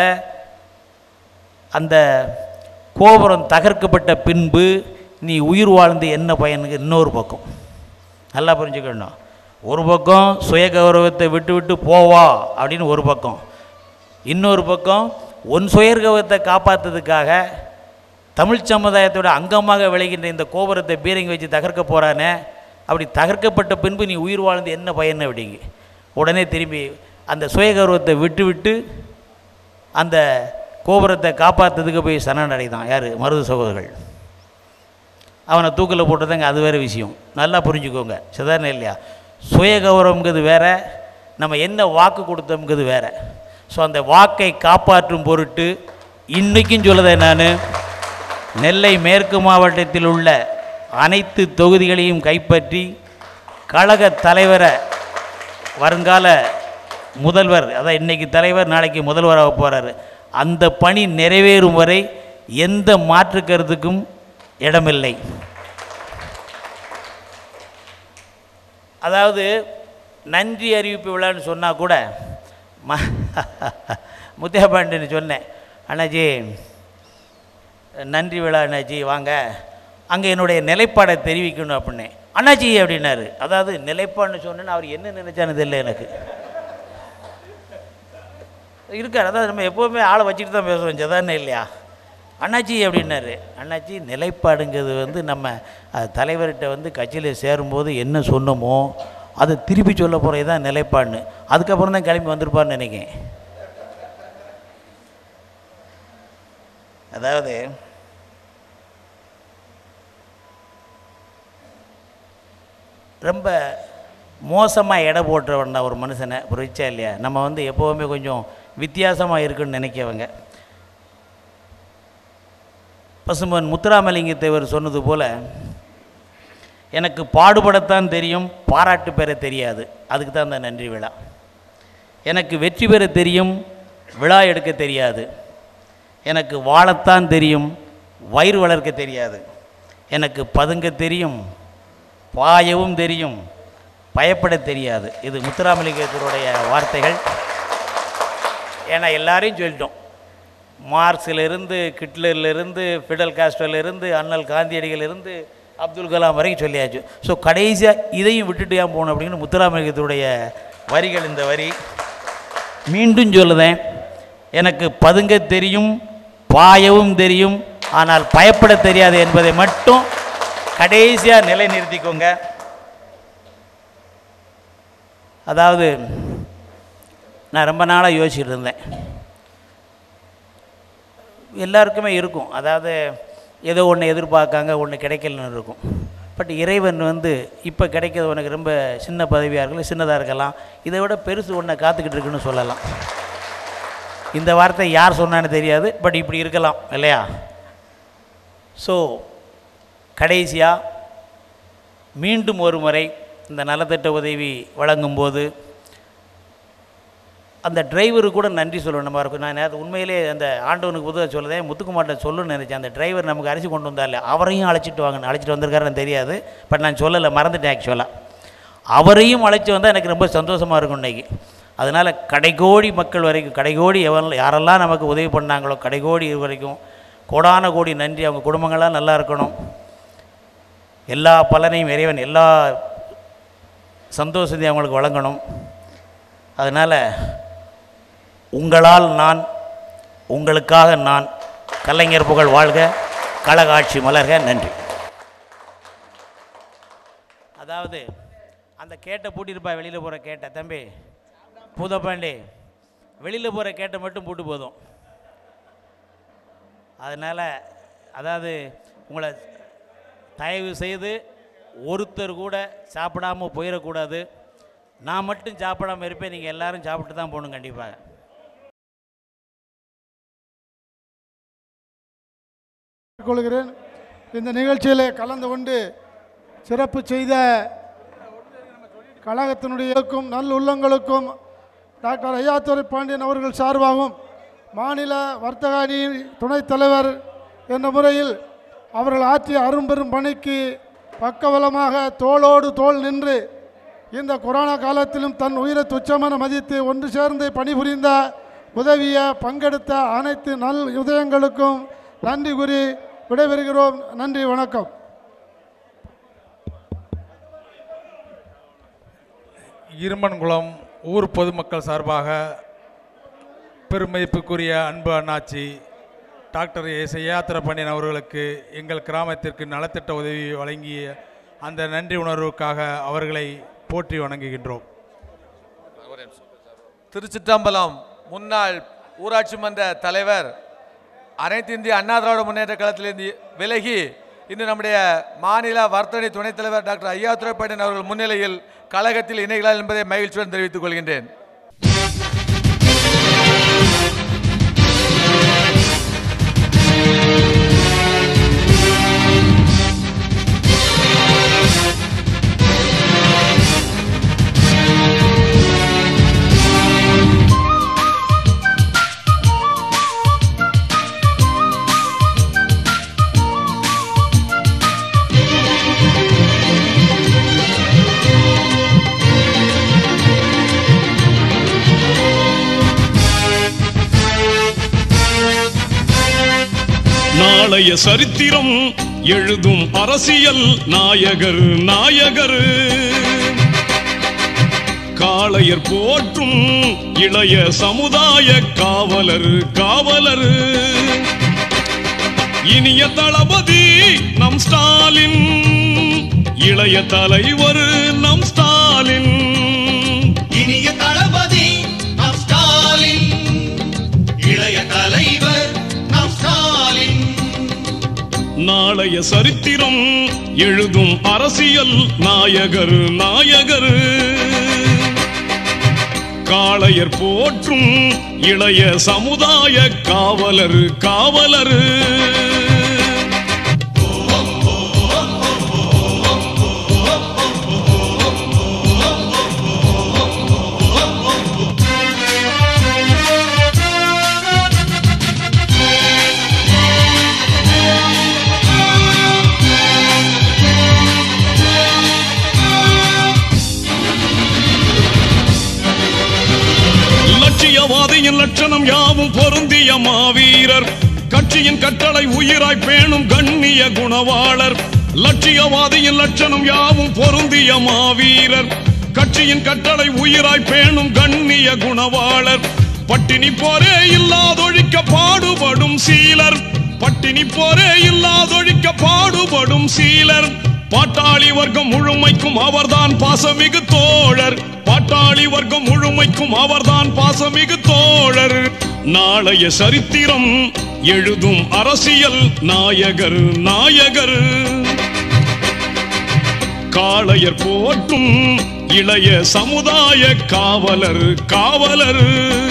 அந்த கோபுரம் தகர்க்கப்பட்ட பின்பு நீ உயிர் வாழ்ந்து என்ன பயனுக்கு இன்னொரு பக்கம் நல்லா புரிஞ்சுக்கணும் ஒரு பக்கம் சுய கௌரவத்தை விட்டு விட்டு போவா அப்படின்னு ஒரு பக்கம் இன்னொரு பக்கம் உன் சுயகௌரவத்தை காப்பாற்றுறதுக்காக தமிழ் சமுதாயத்தோட அங்கமாக விளைகின்ற இந்த கோபுரத்தை பீரங்கி வச்சு தகர்க்க போகிறானே அப்படி தகர்க்கப்பட்ட பின்பு நீ உயிர் வாழ்ந்து என்ன பயன் அப்படிங்க உடனே திரும்பி அந்த சுயகௌரவத்தை விட்டு விட்டு அந்த கோபுரத்தை காப்பாற்றுறதுக்கு போய் சரணடைதான் யார் மருது சகோதரர்கள் அவனை தூக்கில் போட்டதுங்க அது வேறு விஷயம் நல்லா புரிஞ்சுக்கோங்க சிதாரணம் இல்லையா சுய கௌரவங்கிறது வேற நம்ம என்ன வாக்கு கொடுத்தோம்ங்கிறது வேற ஸோ அந்த வாக்கை காப்பாற்றும் பொருட்டு இன்றைக்கும் சொல்லுதேன் நான் நெல்லை மேற்கு மாவட்டத்தில் உள்ள அனைத்து தொகுதிகளையும் கைப்பற்றி கழக தலைவரை வருங்கால முதல்வர் அதான் இன்னைக்கு தலைவர் நாளைக்கு முதல்வராக போகிறாரு அந்த பணி நிறைவேறும் வரை எந்த மாற்று கருத்துக்கும் இடமில்லை அதாவது நன்றி அறிவிப்பு விழான்னு சொன்னால் கூட ம முத்தியாபாண்டியன் சொன்னேன் அண்ணாஜி நன்றி விழா அண்ணாஜி வாங்க அங்கே என்னுடைய நிலைப்பாடை தெரிவிக்கணும் அப்படின்னேன் அண்ணாஜி அப்படின்னாரு அதாவது நிலைப்பாடுன்னு சொன்னேன்னு அவர் என்ன நினைச்சானது இல்லை எனக்கு இருக்கார் அதாவது நம்ம எப்போவுமே ஆளை வச்சுட்டு தான் பேசுவோம் ஜதானே இல்லையா அண்ணாச்சி அப்படின்னாரு அண்ணாச்சி நிலைப்பாடுங்கிறது வந்து நம்ம அஹ், தலைவர்கிட்ட வந்து கட்சியில் சேரும்போது என்ன சொன்னோமோ அதை திருப்பி சொல்ல போகிறது தான் நிலைப்பாடுன்னு அதுக்கப்புறம் தான் கிளம்பி வந்திருப்பான்னு நினைக்கிறேன் அதாவது ரொம்ப மோசமாக எடை போட்டுறவன் தான் ஒரு மனுஷனை புரிச்சா இல்லையா நம்ம வந்து எப்போவுமே கொஞ்சம் வித்தியாசமாக இருக்குன்னு நினைக்கவங்க பசும்பன் முத்துராமலிங்க தேவர் சொன்னது போல எனக்கு பாடுபடத்தான் தெரியும் பாராட்டு பெற தெரியாது அதுக்கு தான் அந்த நன்றி விழா எனக்கு வெற்றி பெற தெரியும் விழா எடுக்க தெரியாது எனக்கு வாழத்தான் தெரியும் வயிறு வளர்க்க தெரியாது எனக்கு பதுங்க தெரியும் பாயவும் தெரியும் பயப்பட தெரியாது இது முத்துராமலிங்கத்தினுடைய வார்த்தைகள் ஏன்னா எல்லாரையும் சொல்லிட்டோம் மார்க்சிலிருந்து கிட்லர்லேருந்து ஃபிடல் காஸ்ட்ரோலேருந்து அண்ணல் காந்தியடிகளிலிருந்து அப்துல் கலாம் வரைக்கும் சொல்லியாச்சு ஸோ கடைசியாக இதையும் விட்டுட்டு ஏன் போகணும் அப்படின்னு முத்துராமலிங்கத்துடைய வரிகள் இந்த வரி மீண்டும் சொல்லுதேன் எனக்கு பதுங்க தெரியும் பாயவும் தெரியும் ஆனால் பயப்பட தெரியாது என்பதை மட்டும் கடைசியாக நிலைநிறுத்திக்கோங்க அதாவது நான் ரொம்ப நாளாக யோசிச்சுட்டு இருந்தேன் எல்லாருக்குமே இருக்கும் அதாவது ஏதோ ஒன்று எதிர்பார்க்காங்க ஒன்று கிடைக்கலன்னு இருக்கும் பட் இறைவன் வந்து இப்போ கிடைக்கிறது உனக்கு ரொம்ப சின்ன பதவியாக இருக்கலாம் சின்னதாக இருக்கலாம் இதை விட பெருசு ஒன்றை காத்துக்கிட்டு இருக்குன்னு சொல்லலாம் இந்த வார்த்தை யார் சொன்னான்னு தெரியாது பட் இப்படி இருக்கலாம் இல்லையா ஸோ கடைசியாக மீண்டும் ஒரு முறை இந்த நலத்திட்ட உதவி வழங்கும்போது அந்த டிரைவரு கூட நன்றி சொல்லணும் நம்ம இருக்கும் நான் நேற்று உண்மையிலே அந்த ஆண்டவனுக்கு புதுவாக சொல்லுதேன் முத்துக்குமார்ட்ட சொல்லணும்னு நினச்சேன் அந்த டிரைவர் நமக்கு அரிசி கொண்டு வந்தார்ல அவரையும் அழைச்சிட்டு வாங்க அழைச்சிட்டு வந்திருக்காருன்னு தெரியாது பட் நான் சொல்லலை மறந்துட்டேன் ஆக்சுவலாக அவரையும் அழைச்சி வந்தால் எனக்கு ரொம்ப சந்தோஷமாக இருக்கும் இன்னைக்கு அதனால் கடைகோடி மக்கள் வரைக்கும் கடைகோடி எவன் யாரெல்லாம் நமக்கு உதவி பண்ணாங்களோ கடைகோடி வரைக்கும் கோடான கோடி நன்றி அவங்க குடும்பங்கள்லாம் நல்லா இருக்கணும் எல்லா பலனையும் இறைவன் எல்லா சந்தோஷத்தையும் அவங்களுக்கு வழங்கணும் அதனால் உங்களால் நான் உங்களுக்காக நான் கலைஞர் புகழ் வாழ்க கழகாட்சி மலர்க நன்றி அதாவது அந்த கேட்டை பூட்டிருப்பா வெளியில் போகிற கேட்டை தம்பி பூதப்பாண்டி வெளியில் போகிற கேட்டை மட்டும் பூட்டு போதும் அதனால் அதாவது உங்களை தயவு செய்து ஒருத்தர் கூட சாப்பிடாம போயிடக்கூடாது நான் மட்டும் சாப்பிடாம இருப்பேன் நீங்கள் எல்லாரும் சாப்பிட்டு தான் போகணும் கண்டிப்பாக கொள்கிறேன் இந்த நிகழ்ச்சியில் கலந்து கொண்டு சிறப்பு செய்த கழகத்தினுடைய இயக்கும் நல் உள்ளங்களுக்கும் டாக்டர் ஐயாத்துறை பாண்டியன் அவர்கள் சார்பாகவும் மாநில வர்த்தக அணி துணைத் தலைவர் என்ற முறையில் அவர்கள் ஆற்றிய அரும்பெரும் பணிக்கு பக்கபலமாக தோளோடு தோள் நின்று இந்த கொரோனா காலத்திலும் தன் உயிரை துச்சமென மதித்து ஒன்று சேர்ந்து பணிபுரிந்த உதவிய பங்கெடுத்த அனைத்து நல் இதயங்களுக்கும் நன்றி கூறி விடைபெறுகிறோம் நன்றி வணக்கம் இருமன்குளம் ஊர் பொதுமக்கள் சார்பாக பெருமதிப்புக்குரிய அன்பு அண்ணாச்சி டாக்டர் எஸ் ஐயாத்திர பாண்டியன் அவர்களுக்கு எங்கள் கிராமத்திற்கு நலத்திட்ட உதவி வழங்கிய அந்த நன்றி உணர்வுக்காக அவர்களை போற்றி வணங்குகின்றோம் திருச்சிற்றம்பலம் முன்னாள் ஊராட்சி மன்ற தலைவர் அனைத்து இந்திய அண்ணா திராவிட முன்னேற்ற கழகத்திலிருந்து விலகி இன்று நம்முடைய மாநில வர்த்தனை துணைத் தலைவர் டாக்டர் ஐயா துரைப்பாண்டியன் அவர்கள் முன்னிலையில் கழகத்தில் இணைகிறார் என்பதை மகிழ்ச்சியுடன் தெரிவித்துக் கொள்கின்றேன் நாளைய சரித்திரம் எழுதும் அரசியல் நாயகர் நாயகர் காளையர் போற்றும் இளைய சமுதாய காவலர் காவலர் இனிய தளபதி நம் ஸ்டாலின் இளைய தலைவர் நம் ஸ்டாலின் இனிய தளபதி நம் ஸ்டாலின் இளைய தலைவர் நம் ஸ்டாலின் நாளைய சரித்திரம் எழுதும் அரசியல் நாயகர் நாயகர் காளையர் போற்றும் இளைய சமுதாய காவலர் காவலர் லட்சியவாதியின் லட்சணம் யாவும் பொருந்திய மாவீரர் கட்சியின் கட்டளை உயிராய் பேணும் கண்ணிய குணவாளர் லட்சியவாதியின் லட்சணம் யாவும் பொருந்திய மாவீரர் கட்சியின் கட்டளை உயிராய் பேணும் கண்ணிய குணவாளர் பட்டினி போரே இல்லாதொழிக்க பாடுபடும் சீலர் பட்டினி போரே இல்லாதொழிக்க பாடுபடும் சீலர் பாட்டாளி வர்க்கம் முழுமைக்கும் அவர்தான் பாசமிகு தோழர் பாட்டாளி வர்க்கம் முழுமைக்கும் அவர்தான் பாசமிகு தோழர் நாளைய சரித்திரம் எழுதும் அரசியல் நாயகர் நாயகர் காளையர் போற்றும் இளைய சமுதாய காவலர் காவலர்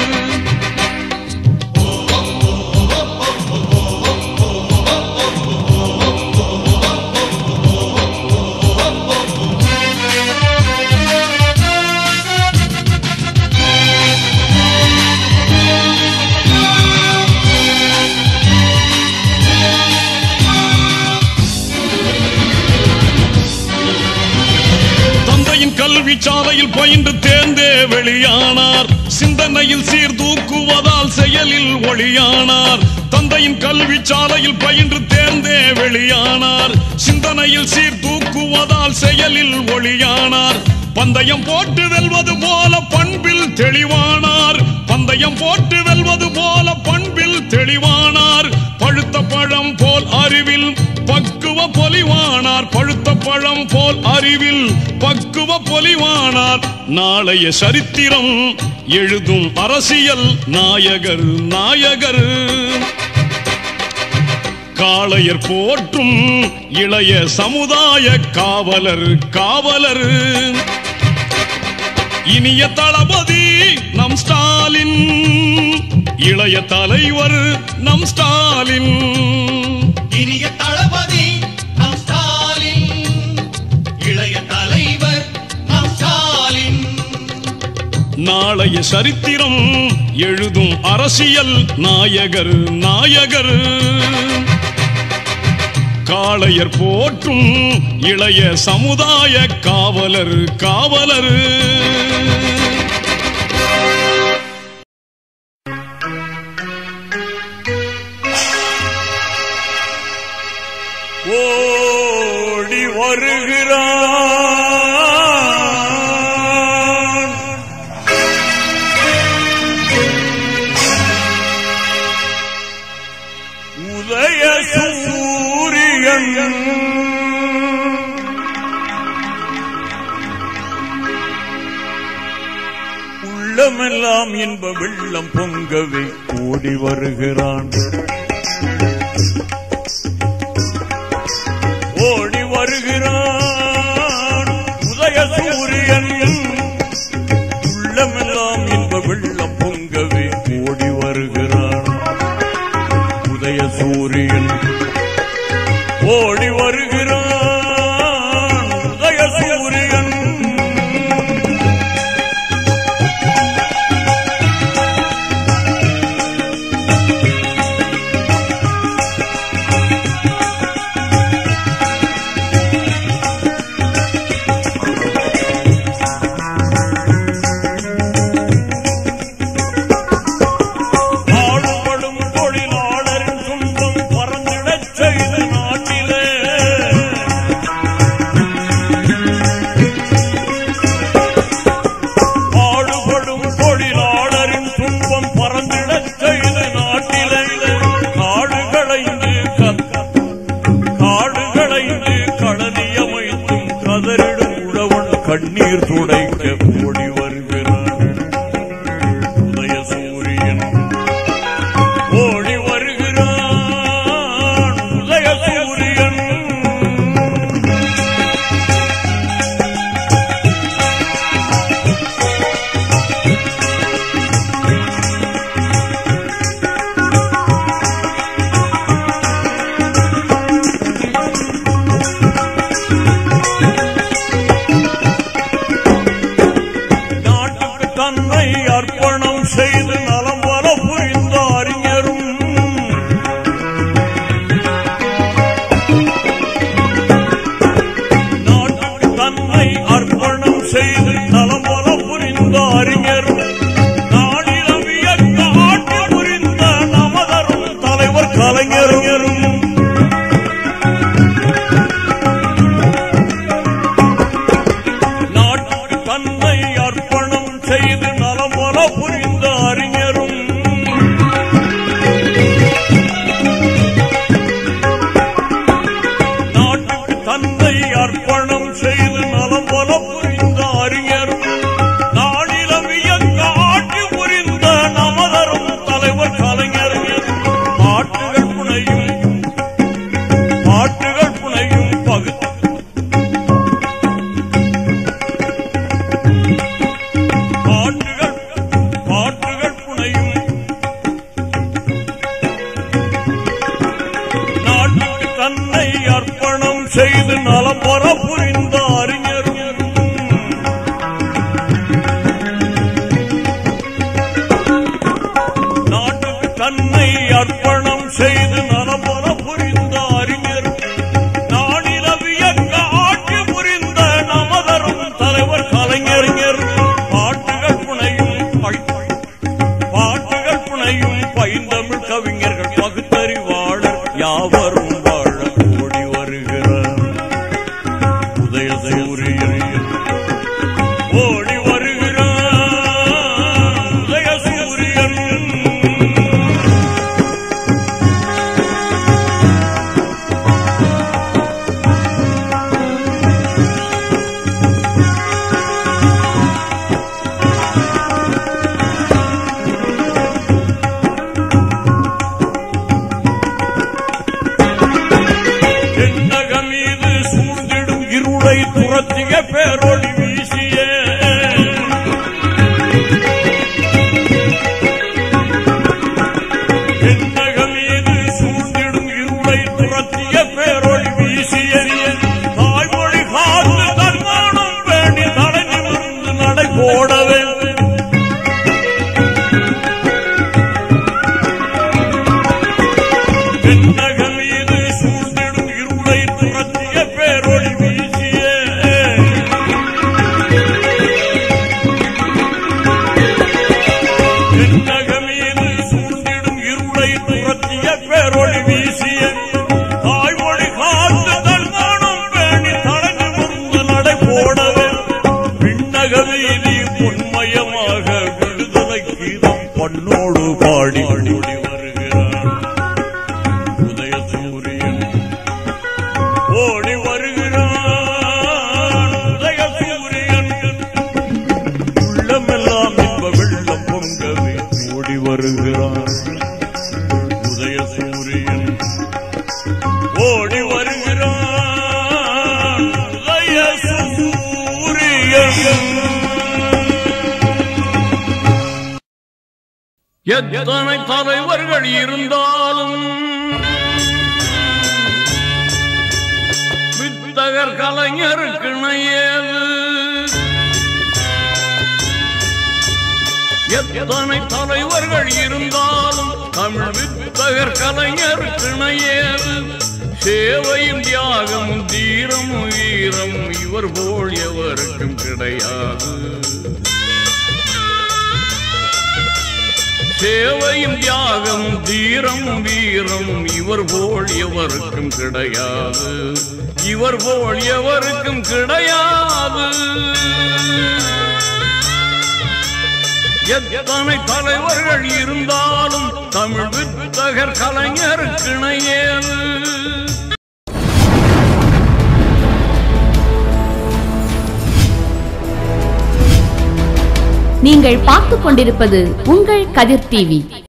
தந்தையின் கல்வி சாலையில் பயின்று தேர்ந்தே வெளியானார் சிந்தனையில் சீர்தூக்குவதால் செயலில் ஒளியானார் தந்தையின் கல்வி சாலையில் பயின்று தேர்ந்தே வெளியானார் சிந்தனையில் சீர்தூக்குவதால் செயலில் ஒளியானார் பந்தயம் போட்டு வெல்வது போல பண்பில் தெளிவானார் பந்தயம் போட்டு வெல்வது போல பண்பில் தெளிவானார் பழுத்த பழம் போல் அறிவில் பக்குவ பொலிவானார் பழுத்த பழம் போல் அறிவில் பக்குவ பொலிவானார் நாளைய சரித்திரம் எழுதும் அரசியல் நாயகர் நாயகர் காளையர் போற்றும் இளைய சமுதாய காவலர் காவலர் இனிய தளபதி நம் ஸ்டாலின் இளைய தலைவர் நம் ஸ்டாலின் இனிய தளபதி நம் ஸ்டாலின் இளைய தலைவர் நம் ஸ்டாலின் நாளைய சரித்திரம் எழுதும் அரசியல் நாயகர் நாயகர் காளையர் போற்றும் இளைய சமுதாய காவலர் காவலர் ஓடி வருகிறான் உதய சூரியன் உள்ளமெல்லாம் இன்ப வெள்ளம் பொங்கவே ஓடி வருகிறான் ஓடி வருகிறான் உதய சூரியன் உள்ளமெல்லாம் இன்ப வெள்ளம் பொங்கவே ஓடி வருகிறான் உதய சூரியன் ஓடி வருகிறான் உதய சூரியன் பாடுபடும் தொழிலாளரின் துன்பம் பறந்திடச் செய்த நாட்டிலே பாடுபடும் தொழிலாளரின் துன்பம் பறந்திடச் செய்த நாட்டிலே காடுகளைந்து காடுகளைந்து களனியமைத்தும் கதறிடும் உழவன் கண்ணீர் துடைக்க ஓடி வருகிறான் உதய சூரியன் ஓடி வருகிறான் உதய சூரியன் நாட்டுக்கு தன்னை அர்ப்பணம் செய்து நலம் வர புரிந்த அறிஞரும் நாட்டுக்கு தன்னை அர்ப்பணம் செய்து நலம் வர புரிந்த அறிஞரும் நாடிலம் இயக்க செய்து நலம் வர புரிந்த அறிஞரும் நாட்டுக்கு தன்னை அர்ப்பணம் செய்து நலம் வர புரிந்த அறிஞர் நாடிலவியங்க ஆட்சி புரிந்த நமதரும் தலைவர் கலைஞறிஞர் பாட்டுகள் புனையும் பை- பாட்டுகள் புனையும் பைந்தமிழ் கவிஞர்கள் பகுத்தறிவாளர் யாவரும் வாழ ஓடி வருகிறார் உதய சூரியன் ஓடி வருகிறார் உதய சூரியன் தென்னக மீது சூழ்ந்திடும் இருளை துரத்திய பேரொளி வீசிய தென்னக மீது சூழ்ந்திடும் இருளை துரத்திய பேரொளி வீசிய தாய்மொழி காத்து தன்மானம் வேண்டி தலை நிமிர்ந்து நடை போடவே தென்னக மீது சூழ்ந்திடும் இருளை துரத்திய பேரொளி வீசிய தென்னக மீது சூழ்ந்திடும் இருளை துரத்திய பேரொளி வீசிய தாய்மொழி காத்து தன்மானம் வேண்டி தடங்கு முந்து நடை போடவே விண்ணக வீதி பொன்மயமாக விடுதலை கீதம் பண்ணோடு பாடி ஓடி வருகிறார் உதய சூரியன் ஓடி வருகிறான் உதய சூரியன் உள்ளமெல்லாம் இன்ப வெள்ளம் பொங்கவே ஓடி வருகிறான் உதய சூரியன் ஓடி வருகிறான் உதய சூரியன் எத்தனை தலைவர்கள் இருந்தாலும் வித்தகர் கலைஞருக்கு இணையது எத்தனை தலைவர்கள் இருந்தாலும் தமிழ் வித்தகர் கலைஞருக்கு இணையது சேவையும் தியாகமும் தீரமும் வீரமும் இவர் போல் எவருக்கும் கிடையாது சேவையும் தியாகம் தீரம் வீரம் இவர் போல் எவருக்கும் கிடையாது இவர் போல் எவருக்கும் கிடையாது எத்தனை தலைவர்கள் இருந்தாலும் தமிழ் வித்தகர் கலைஞருக்கு இணையது நீங்கள் பார்த்துக் கொண்டிருப்பது உங்கள் கதிர் டிவி